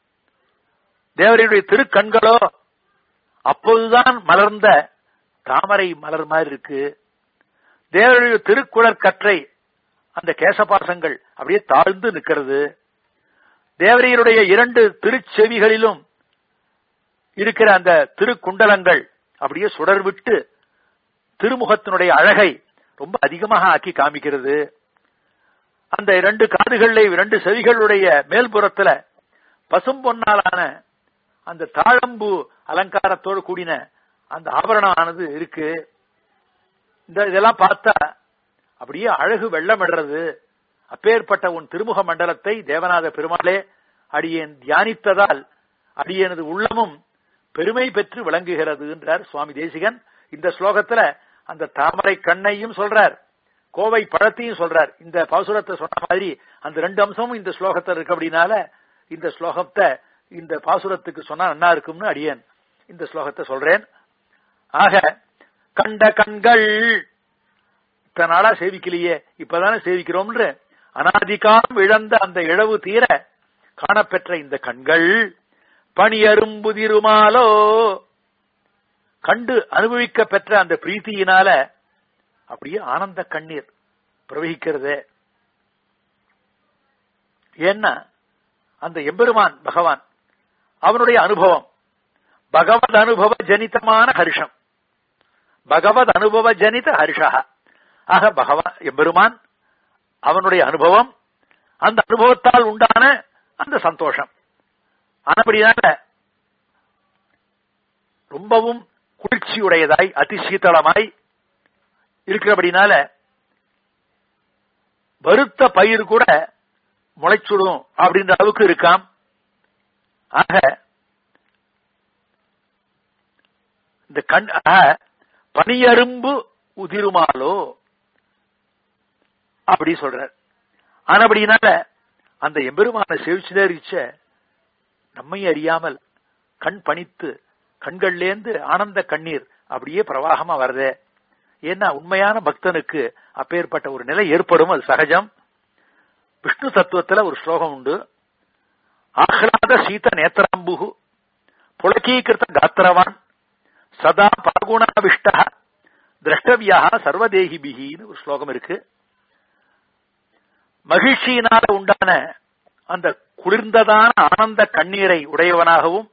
தேவரையுடைய திருக்கண்களோ அப்போதுதான் மலர்ந்த தாமரை மலர் மாதிரி இருக்கு தேவருடைய திருக்குழற் கற்றை அந்த கேசபாசங்கள் அப்படியே தாழ்ந்து நிற்கிறது தேவரையருடைய இரண்டு திருச்செவிகளிலும் இருக்கிற அந்த திருக்குண்டலங்கள் அப்படியே சுடர் விட்டு திருமுகத்தினுடைய அழகை ரொம்ப அதிகமாக ஆக்கி காமிக்கிறது அந்த இரண்டு காதுகளிலே இரண்டு செவிகளுடைய மேல்புறத்துல பசும் பொன்னாலான அந்த தாழம்பு அலங்காரத்தோடு கூடின அந்த ஆபரணம் ஆனது இருக்கு இந்த இதெல்லாம் பார்த்தா அப்படியே அழகு வெள்ளமிடுறது அப்பேற்பட்ட உன் திருமுக மண்டலத்தை தேவநாத பெருமாளே அடியேன் தியானித்ததால் அடியேனது உள்ளமும் பெருமை பெற்று விளங்குகிறது என்றார் சுவாமி தேசிகன் இந்த ஸ்லோகத்துல அந்த தாமரை கண்ணையும் சொல்றார் கோவை பழத்தையும் சொல்றார் இந்த பாசுரத்தை சொன்ன மாதிரி அந்த ரெண்டு அம்சமும் இந்த ஸ்லோகத்தில் இருக்கு அப்படின்னால இந்த ஸ்லோகத்தை இந்த பாசுரத்துக்கு சொன்னா நல்லா இருக்கும்னு அடியேன் இந்த ஸ்லோகத்தை சொல்றேன் ஆக கண்ட கண்கள் இத்தனை நாளா சேவிக்கலையே இப்பதானே சேவிக்கிறோம்ன்ற அனாதிகாலம் இழந்த அந்த இழவு தீர காணப்பெற்ற இந்த கண்கள் பணியரும்புதிருமாலோ கண்டு அனுபவிக்க பெற்ற அந்த பிரீத்தியினால அப்படியே ஆனந்த கண்ணீர் பிரவகிக்கிறதே ஏன்னா அந்த எம்பெருமான் பகவான் அவனுடைய அனுபவம் பகவத் அனுபவ ஜனிதமான ஹர்ஷம் பகவத் அனுபவ ஜனித ஹர்ஷா ஆக பகவான் எம்பெருமான் அவனுடைய அனுபவம் அந்த அனுபவத்தால் உண்டான அந்த சந்தோஷம் ஆனபடியால ரொம்பவும் குளிர்ச்சியுடையதாய் அதிசீத்தளமாய் இருக்கிறபடினால வருத்த பயிர் கூட முளைச்சுடும் அப்படின்ற அளவுக்கு இருக்காம் ஆக இந்த கண் பனியரும்பு உதிருமாலோ அப்படி சொல்றார் ஆனபடினால அந்த எம்பெருமான செவிச்சுதே இருச்ச நம்மை அறியாமல் கண் பணித்து கண்கள்லேந்து ஆனந்த கண்ணீர் அப்படியே பிரவாகமா வருதே ஏன்னா உண்மையான பக்தனுக்கு அப்பேற்பட்ட ஒரு நிலை ஏற்படும் அது சகஜம் விஷ்ணு தத்துவத்துல ஒரு ஸ்லோகம் உண்டு ஆஹ்லாத சீத நேத்திராம்புகு புலக்கீகிருத்த காத்திரவான் சதா பரகுணாவிஷ்ட திரஷ்டவியா சர்வதேகிபிகின்னு ஒரு ஸ்லோகம் இருக்கு மகிழ்ச்சியினால உண்டான அந்த குளிர்ந்ததான ஆனந்த கண்ணீரை உடையவனாகவும்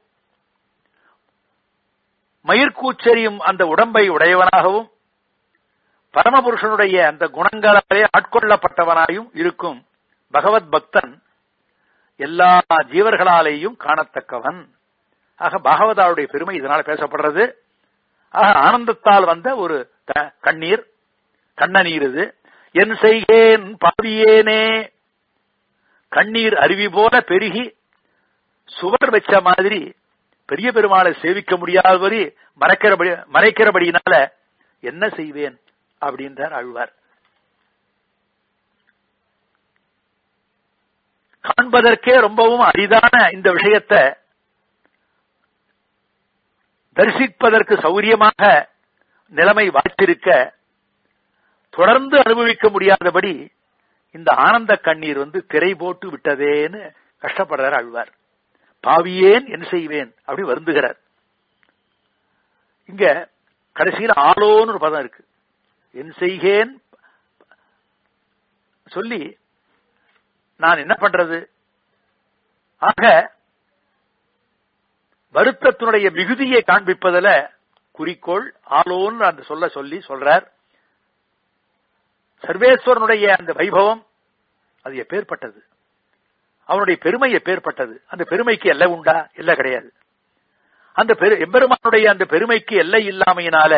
மயிர்கூச்சரியும் அந்த உடம்பை உடையவனாகவும் பரமபுருஷனுடைய அந்த குணங்களாலே ஆட்கொள்ளப்பட்டவனாயும் இருக்கும் பகவத் பக்தன் எல்லா ஜீவர்களாலேயும் காணத்தக்கவன் ஆக பாகவதாவுடைய பெருமை இதனால பேசப்படுறது ஆக ஆனந்தத்தால் வந்த ஒரு கண்ணீர் கண்ணநீர் இது என் செய்கேன் பாவியேனே கண்ணீர் அருவி போல பெருகி சுவர் வச்ச மாதிரி பெரிய பெருமாளை சேவிக்க முடியாதபடி மறைக்கிறபடி மறைக்கிறபடினால என்ன செய்வேன் அப்படின்றார் ஆழ்வார் காண்பதற்கே ரொம்பவும் அரிதான இந்த விஷயத்தை தரிசிப்பதற்கு சௌரியமாக நிலைமை வாய்த்திருக்க தொடர்ந்து அனுபவிக்க முடியாதபடி இந்த ஆனந்த கண்ணீர் வந்து திரை போட்டு விட்டதேன்னு கஷ்டப்படுறார் ஆழ்வார் பாவியேன் என் செய்வேன் அப்படி வருந்துகிறார் இங்க கடைசியில் ஆலோன்னு ஒரு பதம் இருக்கு என் செய்கேன் சொல்லி நான் என்ன பண்றது ஆக வருத்தத்தினுடைய மிகுதியை காண்பிப்பதில் குறிக்கோள் ஆலோன்னு அந்த சொல்ல சொல்லி சொல்றார் சர்வேஸ்வரனுடைய அந்த வைபவம் அது எப்பேற்பட்டது அவனுடைய பெருமை எப்பேற்பட்டது அந்த பெருமைக்கு எல்லை உண்டா எல்லை கிடையாது அந்த பெரு எம்பெருமானுடைய அந்த பெருமைக்கு எல்லை இல்லாமையினால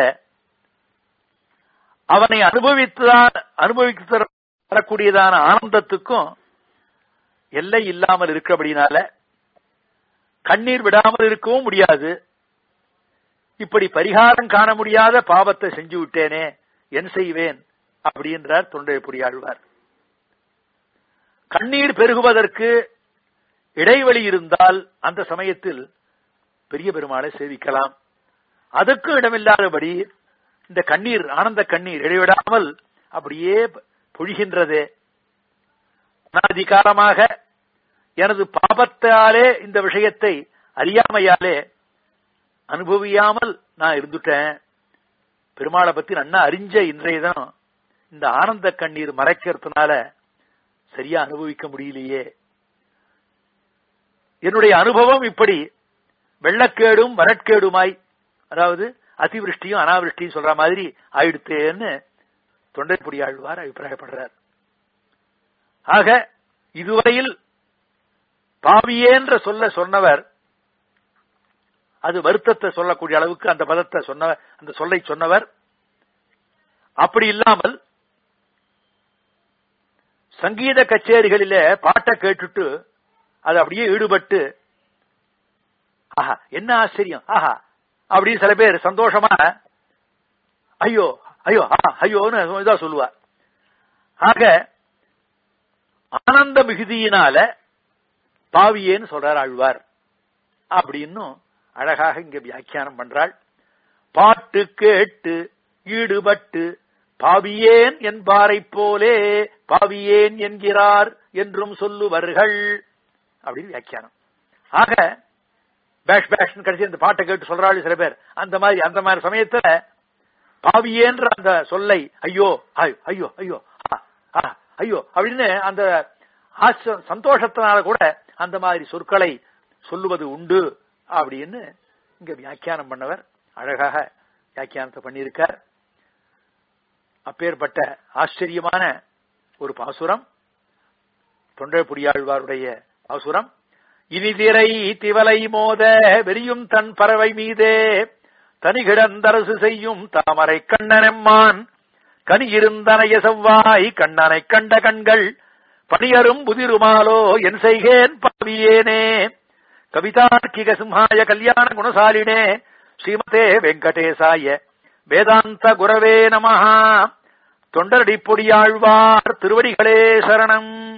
அவனை அனுபவித்துதான் அனுபவித்து தரக்கூடியதான ஆனந்தத்துக்கும் எல்லை இல்லாமல் இருக்கிறபடினால கண்ணீர் விடாமல் இருக்கவும் முடியாது இப்படி பரிகாரம் காண முடியாத பாவத்தை செஞ்சு விட்டேனே என் செய்வேன் அப்படின்றார் தொண்டை புரியாழ்வார் கண்ணீர் பெருகுவதற்கு இடைவெளி இருந்தால் அந்த சமயத்தில் பெரிய பெருமாளை சேவிக்கலாம் அதுக்கும் இடமில்லாதபடி இந்த கண்ணீர் ஆனந்த கண்ணீர் இடைவிடாமல் அப்படியே பொழிகின்றதே அனாதிகாரமாக எனது பாபத்தாலே இந்த விஷயத்தை அறியாமையாலே அனுபவியாமல் நான் இருந்துட்டேன் பெருமாளை பத்தி நன்னா அறிஞ்ச இன்றைய தினம் இந்த ஆனந்த கண்ணீர் மறைக்கிறதுனால சரியா அனுபவிக்க முடியலையே என்னுடைய அனுபவம் இப்படி வெள்ளக்கேடும் வரட்கேடுமாய் அதாவது அதிவிருஷ்டியும் அனாவிருஷ்டியும் சொல்ற மாதிரி ஆயிடுத்தேன்னு தொண்டைப்புடி ஆழ்வார் அபிப்பிராயப்படுறார் ஆக இதுவரையில் பாவியேன்ற சொல்ல சொன்னவர் அது வருத்தத்தை சொல்லக்கூடிய அளவுக்கு அந்த பதத்தை சொன்ன அந்த சொல்லை சொன்னவர் அப்படி இல்லாமல் சங்கீத கச்சேரிகளில பாட்டை கேட்டுட்டு அது அப்படியே ஈடுபட்டு ஆஹா என்ன ஆச்சரியம் ஆஹா அப்படின்னு சில பேர் சந்தோஷமா ஐயோ ஐயோ ஆ ஐயோன்னு இதா சொல்லுவார் ஆக ஆனந்த மிகுதியினால பாவியேன்னு சொல்றார் ஆழ்வார் அப்படின்னு அழகாக இங்க வியாக்கியானம் பண்றாள் பாட்டு கேட்டு ஈடுபட்டு பாவியேன் என்பாரை போலே பாவியேன் என்கிறார் என்றும் சொல்லுவர்கள் அப்படின்னு வியாக்கியானம் ஆக பேஷ் பேஷ் கடைசி அந்த பாட்டை கேட்டு சொல்றாள் சில பேர் அந்த மாதிரி அந்த மாதிரி சமயத்துல பாவியேன்ற அந்த சொல்லை ஐயோ ஐ- ஐயோ ஐயோ ஆ, ஆ, ஐயோ அப்படின்னு அந்த ஆச்ச சந்தோஷத்தினால கூட அந்த மாதிரி சொற்களை சொல்லுவது உண்டு அப்படின்னு இங்க வியாக்கியானம் பண்ணவர் அழகாக வியாக்கியானத்தை பண்ணியிருக்கார் அப்பேற்பட்ட ஆச்சரியமான ஒரு பாசுரம் தொண்டர்புடியாழ்வாருடைய பாசுரம் இனிதிரை திவலை மோத வெறியும் தன் பறவை மீதே தனிகிடந்தரசு செய்யும் தாமரை கண்ணனெம்மான் கனி இருந்தனைய செவ்வாய் கண்ணனை கண்ட கண்கள் பணியரும் புதிருமாலோ என் செய்கேன் பாவியேனே கவிதார்க்கிக சிம்ஹாய கல்யாண குணசாலினே ஸ்ரீமதே வெங்கடேசாய வேதாந்த குரவே நமஹா தொண்டரடிப்பொடியாழ்வார் திருவடிகளே சரணம்